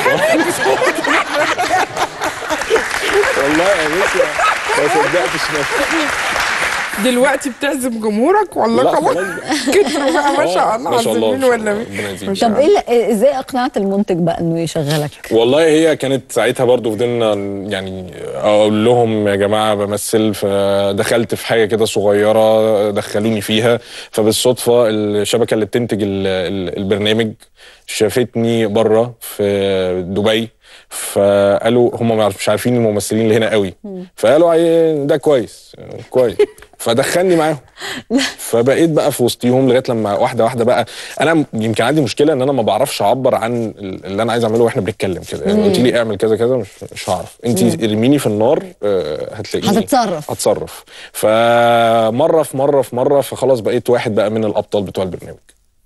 والله يا باشا ما صدقتش نفسي دلوقتي بتعزم جمهورك ولا لا، خلاص خلاص بقى. كتروا بقى ما شاء آه، الله ما شاء الله، عازمين ما شاء ولا الله. مين ربنا يزيد. ما شاء طب ايه اللي- ازاي اقنعت المنتج بقى انه يشغلك والله هي كانت ساعتها برضو فضلنا يعني اقول لهم يا جماعه بمثل فدخلت في حاجه كده صغيره دخلوني فيها فبالصدفه الشبكه اللي بتنتج ال- ال- البرنامج شافتني بره في دبي فقالوا هم مش عارفين الممثلين اللي هنا قوي فقالوا عي- ده كويس كويس فدخلني معاهم فبقيت بقى في وسطيهم لغايه لما واحده واحده بقى انا يمكن عندي مشكله ان انا ما بعرفش اعبر عن اللي انا عايز اعمله واحنا بنتكلم كده يعني قلت لي اعمل كذا كذا مش مش هعرف انت ارميني في النار آه، هتلاقيني هتتصرف. هتصرف فمره في مره في مره فخلاص بقيت واحد بقى من الابطال بتوع البرنامج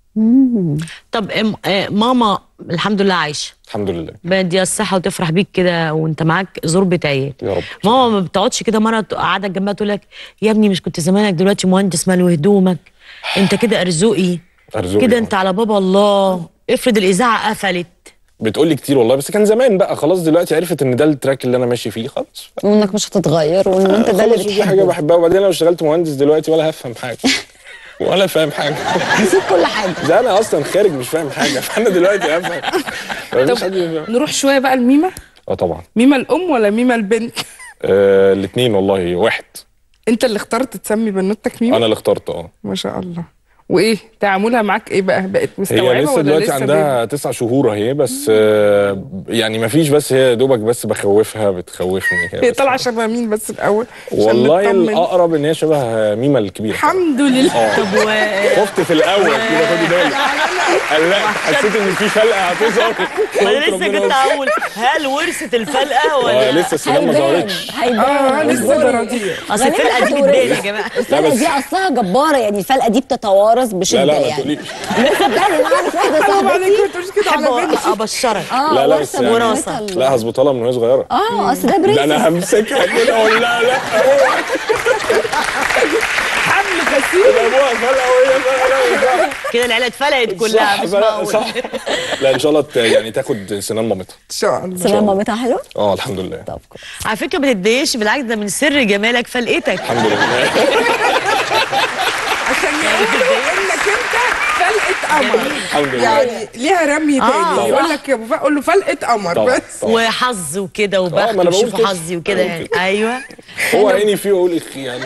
طب ام- آه، ماما الحمد لله عايشه الحمد لله بدي الصحه وتفرح بيك كده وانت معاك زربة عيال يا رب ماما ما بتقعدش كده مره قاعدك جنبها تقول لك يا ابني مش كنت زمانك دلوقتي مهندس مال وهدومك انت كده ارزقي أرزقي كده آه. انت على بابا الله افرض الاذاعه قفلت بتقول لي كتير والله بس كان زمان بقى خلاص دلوقتي عرفت ان ده التراك اللي انا ماشي فيه خلاص وانك مش هتتغير وان انت ده اللي خلاص ودي حاجه بتحبه بحبها وبعدين لو اشتغلت مهندس دلوقتي ولا هفهم حاجه ولا فاهم حاجه نسيت كل حاجه ده انا اصلا خارج مش فاهم حاجه فانا دلوقتي افهم مفيش حد يفهم. نروح شويه بقى لميمه اه طبعا ميمه الام ولا ميمه البنت آه الاثنين والله واحد انت اللي اخترت تسمي بنوتك ميمه انا اللي اخترت اه ما شاء الله وايه تعاملها معاك ايه بقى بقت مستوعبه هي لسه ولا دلوقتي لسه عندها تسع شهور اهي بس آه يعني ما فيش بس هي دوبك بس بخوفها بتخوفني بيبي؟ هي بس. طالعه شبه مين بس الاول عشان والله نطمن. الاقرب ان هي شبه ميمه الكبيره الحمد لله اه طب و خفت في الاول كده خدي بالك قلقت حسيت ان في فلقه هتظهر انا قلت لسه ربنا كنت يستر. هقول هل ورثت الفلقه اه ولا لسه السلام ما ظهرتش اه هيبان لسه ده رضيع اصل الفلقه دي غالباً بتبان يا هتورث. جماعه الفلقه بس- دي اصلها جباره يعني الفلقه دي بتتوارث بقرص بشده لا لا ما يعني تقوليش لا صدقني انا عارف واحده حرام عليك صاحبتي ما تقولش كده على احب بنتي ابشرك اه لا لا ورثة بس من يعني مامتها ال- لا هظبطها لها من وهي صغيره اه اصل ده ده برنس انا همسكها كده اقول لها لا اوعى حمل غسيل ابوها فلقه وهي فلقه كده العيله اتفلقت كلها صح مش بقى، معقول صح لا ان شاء الله ت- يعني تاخد سنان مامتها ان شاء الله سلام مامتها حلوه اه الحمد لله طب كويس. على فكره ما تتضايقش بالعكس ده من سر جمالك فلقتك الحمد لله عشان يقولوا انك انت فلقه قمر الحمد لله يعني ليها رمي آه، تاني صح. يقول لك يا ابو فهد قول له فلقه قمر طبعا بس طبعا. وحظ وكده وبخت ما أنا بقول وشوفوا كده. حظي وكده بقول يعني كده. ايوه هو عيني فيه واقول اخ يعني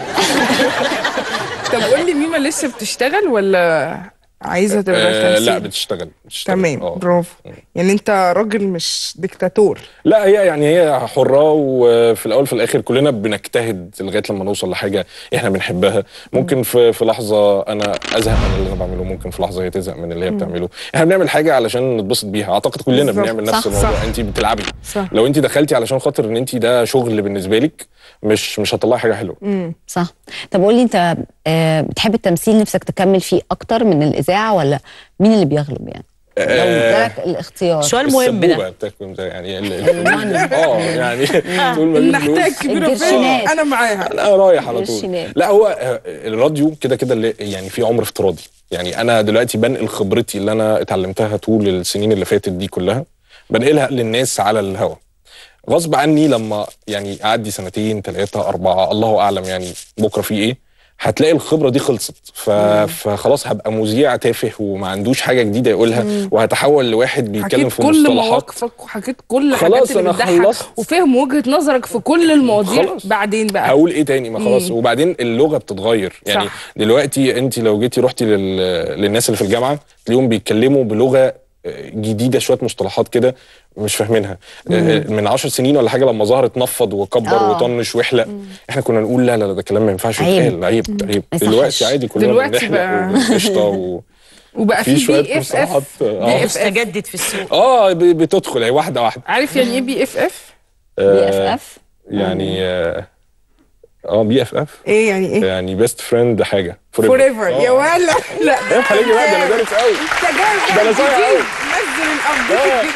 طب قول لي ميما لسه بتشتغل ولا عايزه تبقى آه تمثيل لا بتشتغل بتشتغل تمام آه. برافو يعني انت راجل مش ديكتاتور لا هي يعني هي حرة وفي الأول في الآخر كلنا بنجتهد لغاية لما نوصل لحاجة إحنا بنحبها ممكن في في لحظة أنا أزهق من اللي أنا بعمله ممكن في لحظة هي تزهق من اللي هي بتعمله إحنا بنعمل حاجة علشان نتبسط بيها أعتقد كلنا بالظبط. بنعمل نفس صح، الموضوع صح. أنت بتلعبي صح. لو أنت دخلتي علشان خاطر إن أنت ده شغل بالنسبة لك مش مش هتطلعي حاجة حلوة صح طب قول لي انت آه، بتحب التمثيل نفسك تكمل فيه اكتر من الاذاعه ولا مين اللي بيغلب يعني لو آه، جالك الاختيار سؤال مهم السبوبة ده بتاكل ده يعني ال- ال- اه يعني طول ما اجيب نحتاج فلوس كبيره الجرشينات. فين انا معاها انا رايح على طول الشمال. لا هو آه، الراديو كده كده اللي- يعني في عمر افتراضي يعني انا دلوقتي بنقل خبرتي اللي انا اتعلمتها طول السنين اللي فاتت دي كلها بنقلها للناس على الهوا غصب عني لما يعني اعدي سنتين ثلاثه اربعه الله اعلم يعني بكره في ايه هتلاقي الخبره دي خلصت ف... فخلاص هبقى مذيع تافه وما عندوش حاجه جديده يقولها وهتحول لواحد بيتكلم حكيت في كل مصطلحات مواقفك وحكيت كل خلاص الحاجات اللي أنا بتضحك خلصت. وفاهم وجهه نظرك في كل المواضيع خلاص. بعدين بقى هقول ايه تاني ما خلاص وبعدين اللغه بتتغير يعني صح. دلوقتي انت لو جيتي رحتي لل... للناس اللي في الجامعه تلاقيهم بيتكلموا بلغه آه، جديده شويه مصطلحات كده مش فاهمينها آه، من عشر سنين ولا حاجه لما ظهرت نفض وكبر آه. وطنش واحلق احنا كنا نقول لا لا لا، ده كلام ما ينفعش عيب. يتقال عيب عيب ما دلوقتي يصحش. عادي كلنا دلوقتي بنحلق بقى- وقشطه و... وبقى في في شوية بي اف مصطلحات، اف آه. بي اف اف مستجدد في السوق اه ب- بتدخل هي واحده واحده عارف يعني ايه بي اف اف بي اف آه، اف يعني اه آه، بي اف اف ايه يعني ايه يعني بيست فريند حاجه فور ايفر يا ولا لا ايه خليجي بقى ده انا دارس قوي انت جاي ده أنا صايع جديد أوي. نزل الابديت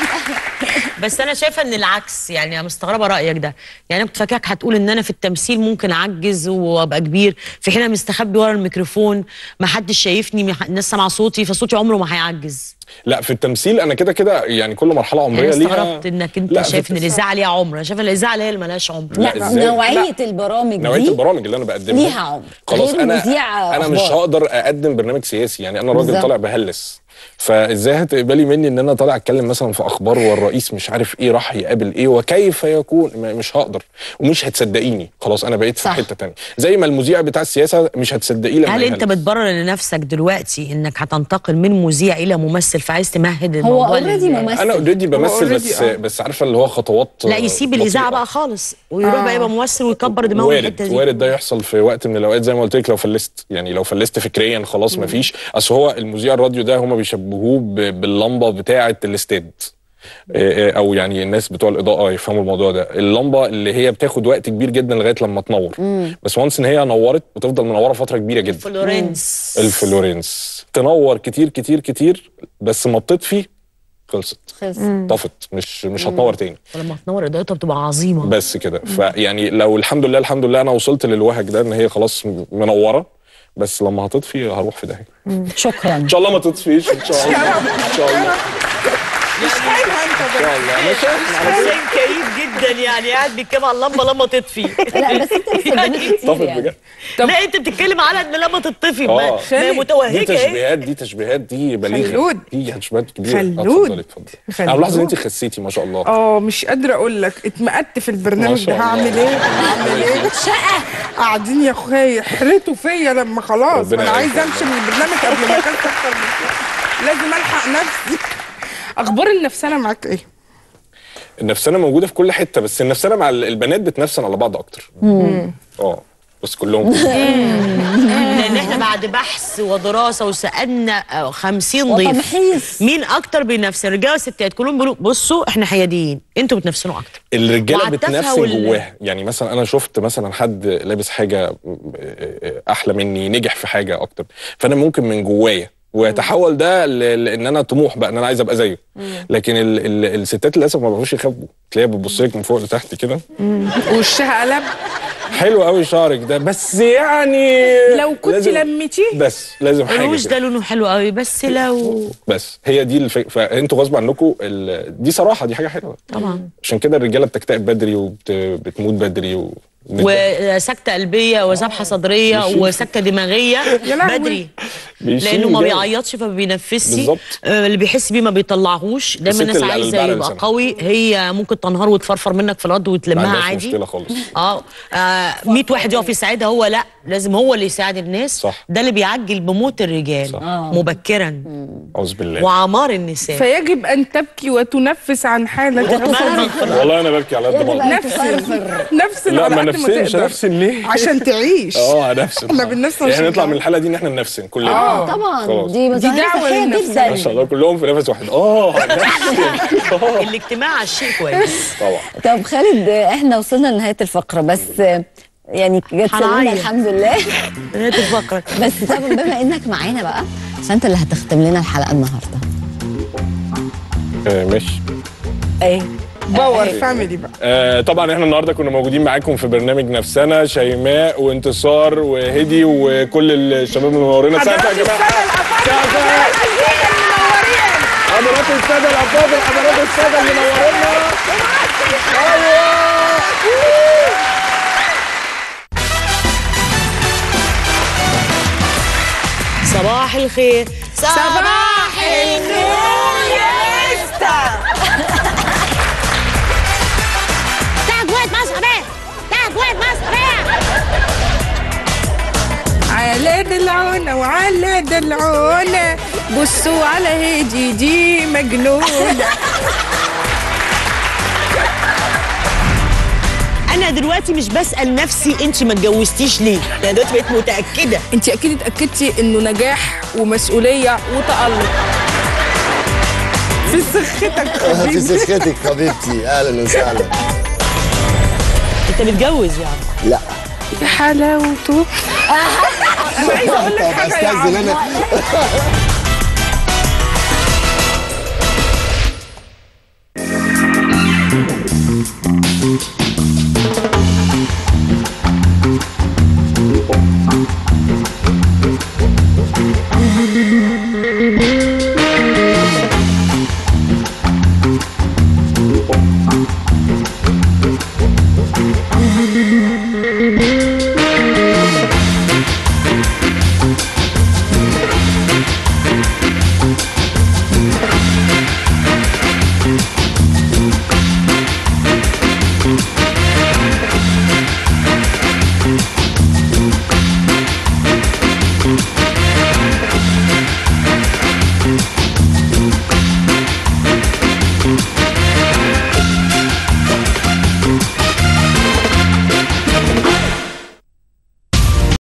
بس انا شايفه ان العكس يعني انا مستغربه رايك ده يعني انا كنت فاكرك هتقول ان انا في التمثيل ممكن اعجز وابقى كبير في حين انا مستخبي ورا الميكروفون ما حدش شايفني ما ح- الناس سامعه صوتي فصوتي عمره ما هيعجز لا في التمثيل انا كده كده يعني كل مرحله يعني عمريه انا ليها استغربت انك انت لا، في شايف ان التمثيل- الاذاعه ليها عمر انا شايف ان الاذاعه هي اللي ملهاش عمر لا، لا إزاي؟ نوعيه البرامج نوعيه دي البرامج اللي انا بقدمها ليها عمر خلاص غير انا مذيع انا مش أخبار. هقدر اقدم برنامج سياسي يعني انا راجل بالظبط. طالع بهلس فازاي هتقبلي مني ان انا طالع اتكلم مثلا في اخبار والرئيس مش عارف ايه راح يقابل ايه وكيف يكون ما- مش هقدر ومش هتصدقيني خلاص انا بقيت في صح. حته تانية زي ما المذيع بتاع السياسه مش هتصدقيه لما هل انت يهلس. بتبرر لنفسك دلوقتي انك هتنتقل من مذيع الى ممثل فعايز تمهد هو الموضوع اوريدي لل- ممثل انا اوريدي بمثل already بس آه. بس عارفه اللي هو خطوات لا يسيب الاذاعه بطيئة. بقى خالص ويروح آه. بقى يبقى ممثل ويكبر دماغه من الحته وارد دي وارد ده يحصل في وقت من الاوقات زي ما قلت لك لو فلست يعني لو فلست فكريا خلاص مفيش اصل هو المذيع الراديو ده هما بيشبهوه ب- باللمبه بتاعه الاستاد آه، آه، او يعني الناس بتوع الاضاءه يفهموا الموضوع ده اللمبه اللي هي بتاخد وقت كبير جدا لغايه لما تنور بس وانس ان هي نورت بتفضل منوره فتره كبيره جدا فلورنس الفلورينس تنور كتير كتير كتير بس ما بتطفي خلصت خلص طفت مش مش هتنور تاني ولما تنور اضاءتها بتبقى عظيمه بس كده فيعني لو الحمد لله الحمد لله انا وصلت للوهج ده ان هي خلاص منوره بس لما هتطفي هروح في داهيه شكرا ان شاء الله ما تطفيش ان شاء الله ان شاء الله مش خايفه انت ان شاء الله انا شايف على طول. حسين كئيب جدا يعني قاعد بيتكلم على اللمبه لما تطفي لا بس انت لسه قدامك كتير طفت يعني بجد لا انت بتتكلم على ان لما تطفي آه. ما ما هي خالد، دي متوهجه ايه تشبيهات دي تشبيهات دي بليغه خلود. دي تشبيهات كبيره آه، خلود. اتفضلي اتفضلي خلود. انا ملاحظ ان انت خسيتي ما شاء الله اه مش قادره اقول لك اتمقدت في ما البرنامج شاء ده الله. هعمل ايه هعمل ايه شقه قاعدين يا اخويا يحرتوا فيا لما خلاص ربنا انا عايزه يعينك امشي من البرنامج قبل ما كنت اكتر من كده لازم الحق نفسي اخبار النفسانه معاك ايه النفسانه موجوده في كل حته بس النفسانه مع ال- البنات بتنفسن على بعض اكتر اه بس كلهم لان احنا بعد بحث ودراسه وسالنا آه، 50 ضيف وتمحيص. مين اكتر بينافس الرجاله والستات كلهم بيقولوا بصوا احنا حياديين انتوا بتنافسونا اكتر الرجاله وعلى التافهة بتنافسن وال- جواها يعني مثلا انا شفت مثلا حد لابس حاجه احلى مني نجح في حاجه اكتر فانا ممكن من جوايا ويتحول ده ل- لان انا طموح بقى ان انا عايز ابقى زيه لكن ال ال الستات للاسف ما بيعرفوش يخبوا تلاقيها بتبص لك من فوق لتحت كده وشها قلب حلو قوي شعرك ده بس يعني لو كنت لازم- لمتيه بس لازم حاجه الروج كده. ده لونه حلو قوي بس لو بس هي دي الفكره فانتوا غصب عنكم ال... دي صراحه دي حاجه حلوه طبعا عشان كده الرجاله بتكتئب بدري وبتموت بدري و... وسكته قلبيه وذبحه صدريه بيشيل. وسكته دماغيه يا لهوي. بدري بيشيل لانه ما جامد. بيعيطش فما بينفسش بالظبط. آه، اللي بيحس بيه ما بيطلعهوش دايما الست الناس اللي على عايزه البعرة يبقى لسانها. قوي هي ممكن تنهار وتفرفر منك في الارض ما وتلمها عندهاش عادي مشكله خالص اه آه، 100 واحد يقف يساعدها هو لا لازم هو اللي يساعد الناس صح. ده اللي بيعجل بموت الرجال صح. مبكرا اعوذ بالله وعمار النساء فيجب ان تبكي وتنفس عن حالك والله انا ببكي على قد ما أقدر. نفس نفس لا ما على قد نفسنش تقدر. نفسن ليه عشان تعيش اه نفسن احنا بننفسن يعني نطلع عشان من الحلقه دي ان احنا ننفسن كلنا اه طبعا خلاص. دي دي مظاهر دعوة صحيه للنفس. ما جدا شاء الله كلهم في نفس واحد اه نفسن آه. الاجتماع على الشيء كويس طبعا طب خالد آه، احنا وصلنا لنهايه الفقره بس آه، يعني جت سليمه هنعيط. الحمد لله هي تفكر بس طبعا بما انك معانا بقى فانت اللي هتختم لنا الحلقه النهارده آه، ماشي ايه باور فاميلي بقى آه طبعا احنا النهارده كنا موجودين معاكم في برنامج نفسنا شيماء وانتصار وهدي وكل الشباب اللي منورينا سقفة يا جماعه سقفة. حضرات الساده الافاضل حضرات الساده اللي نورنا ايوه صباح الخير صباح الخير يا استا على دلعونة وعلى دلعونة بصوا على هدي دي مجنونة انا دلوقتي مش بسال نفسي انت ما اتجوزتيش ليه انا دلوقتي بقيت متاكده انت اكيد اتاكدتي انه نجاح ومسؤوليه وتالق في صحتك في حبيبي سخيتك حبيبتي اهلا وسهلا انت متجوز يعني لا يا حلاوته انا عايزه اقول لك طب حاجه يا استاذن عم انا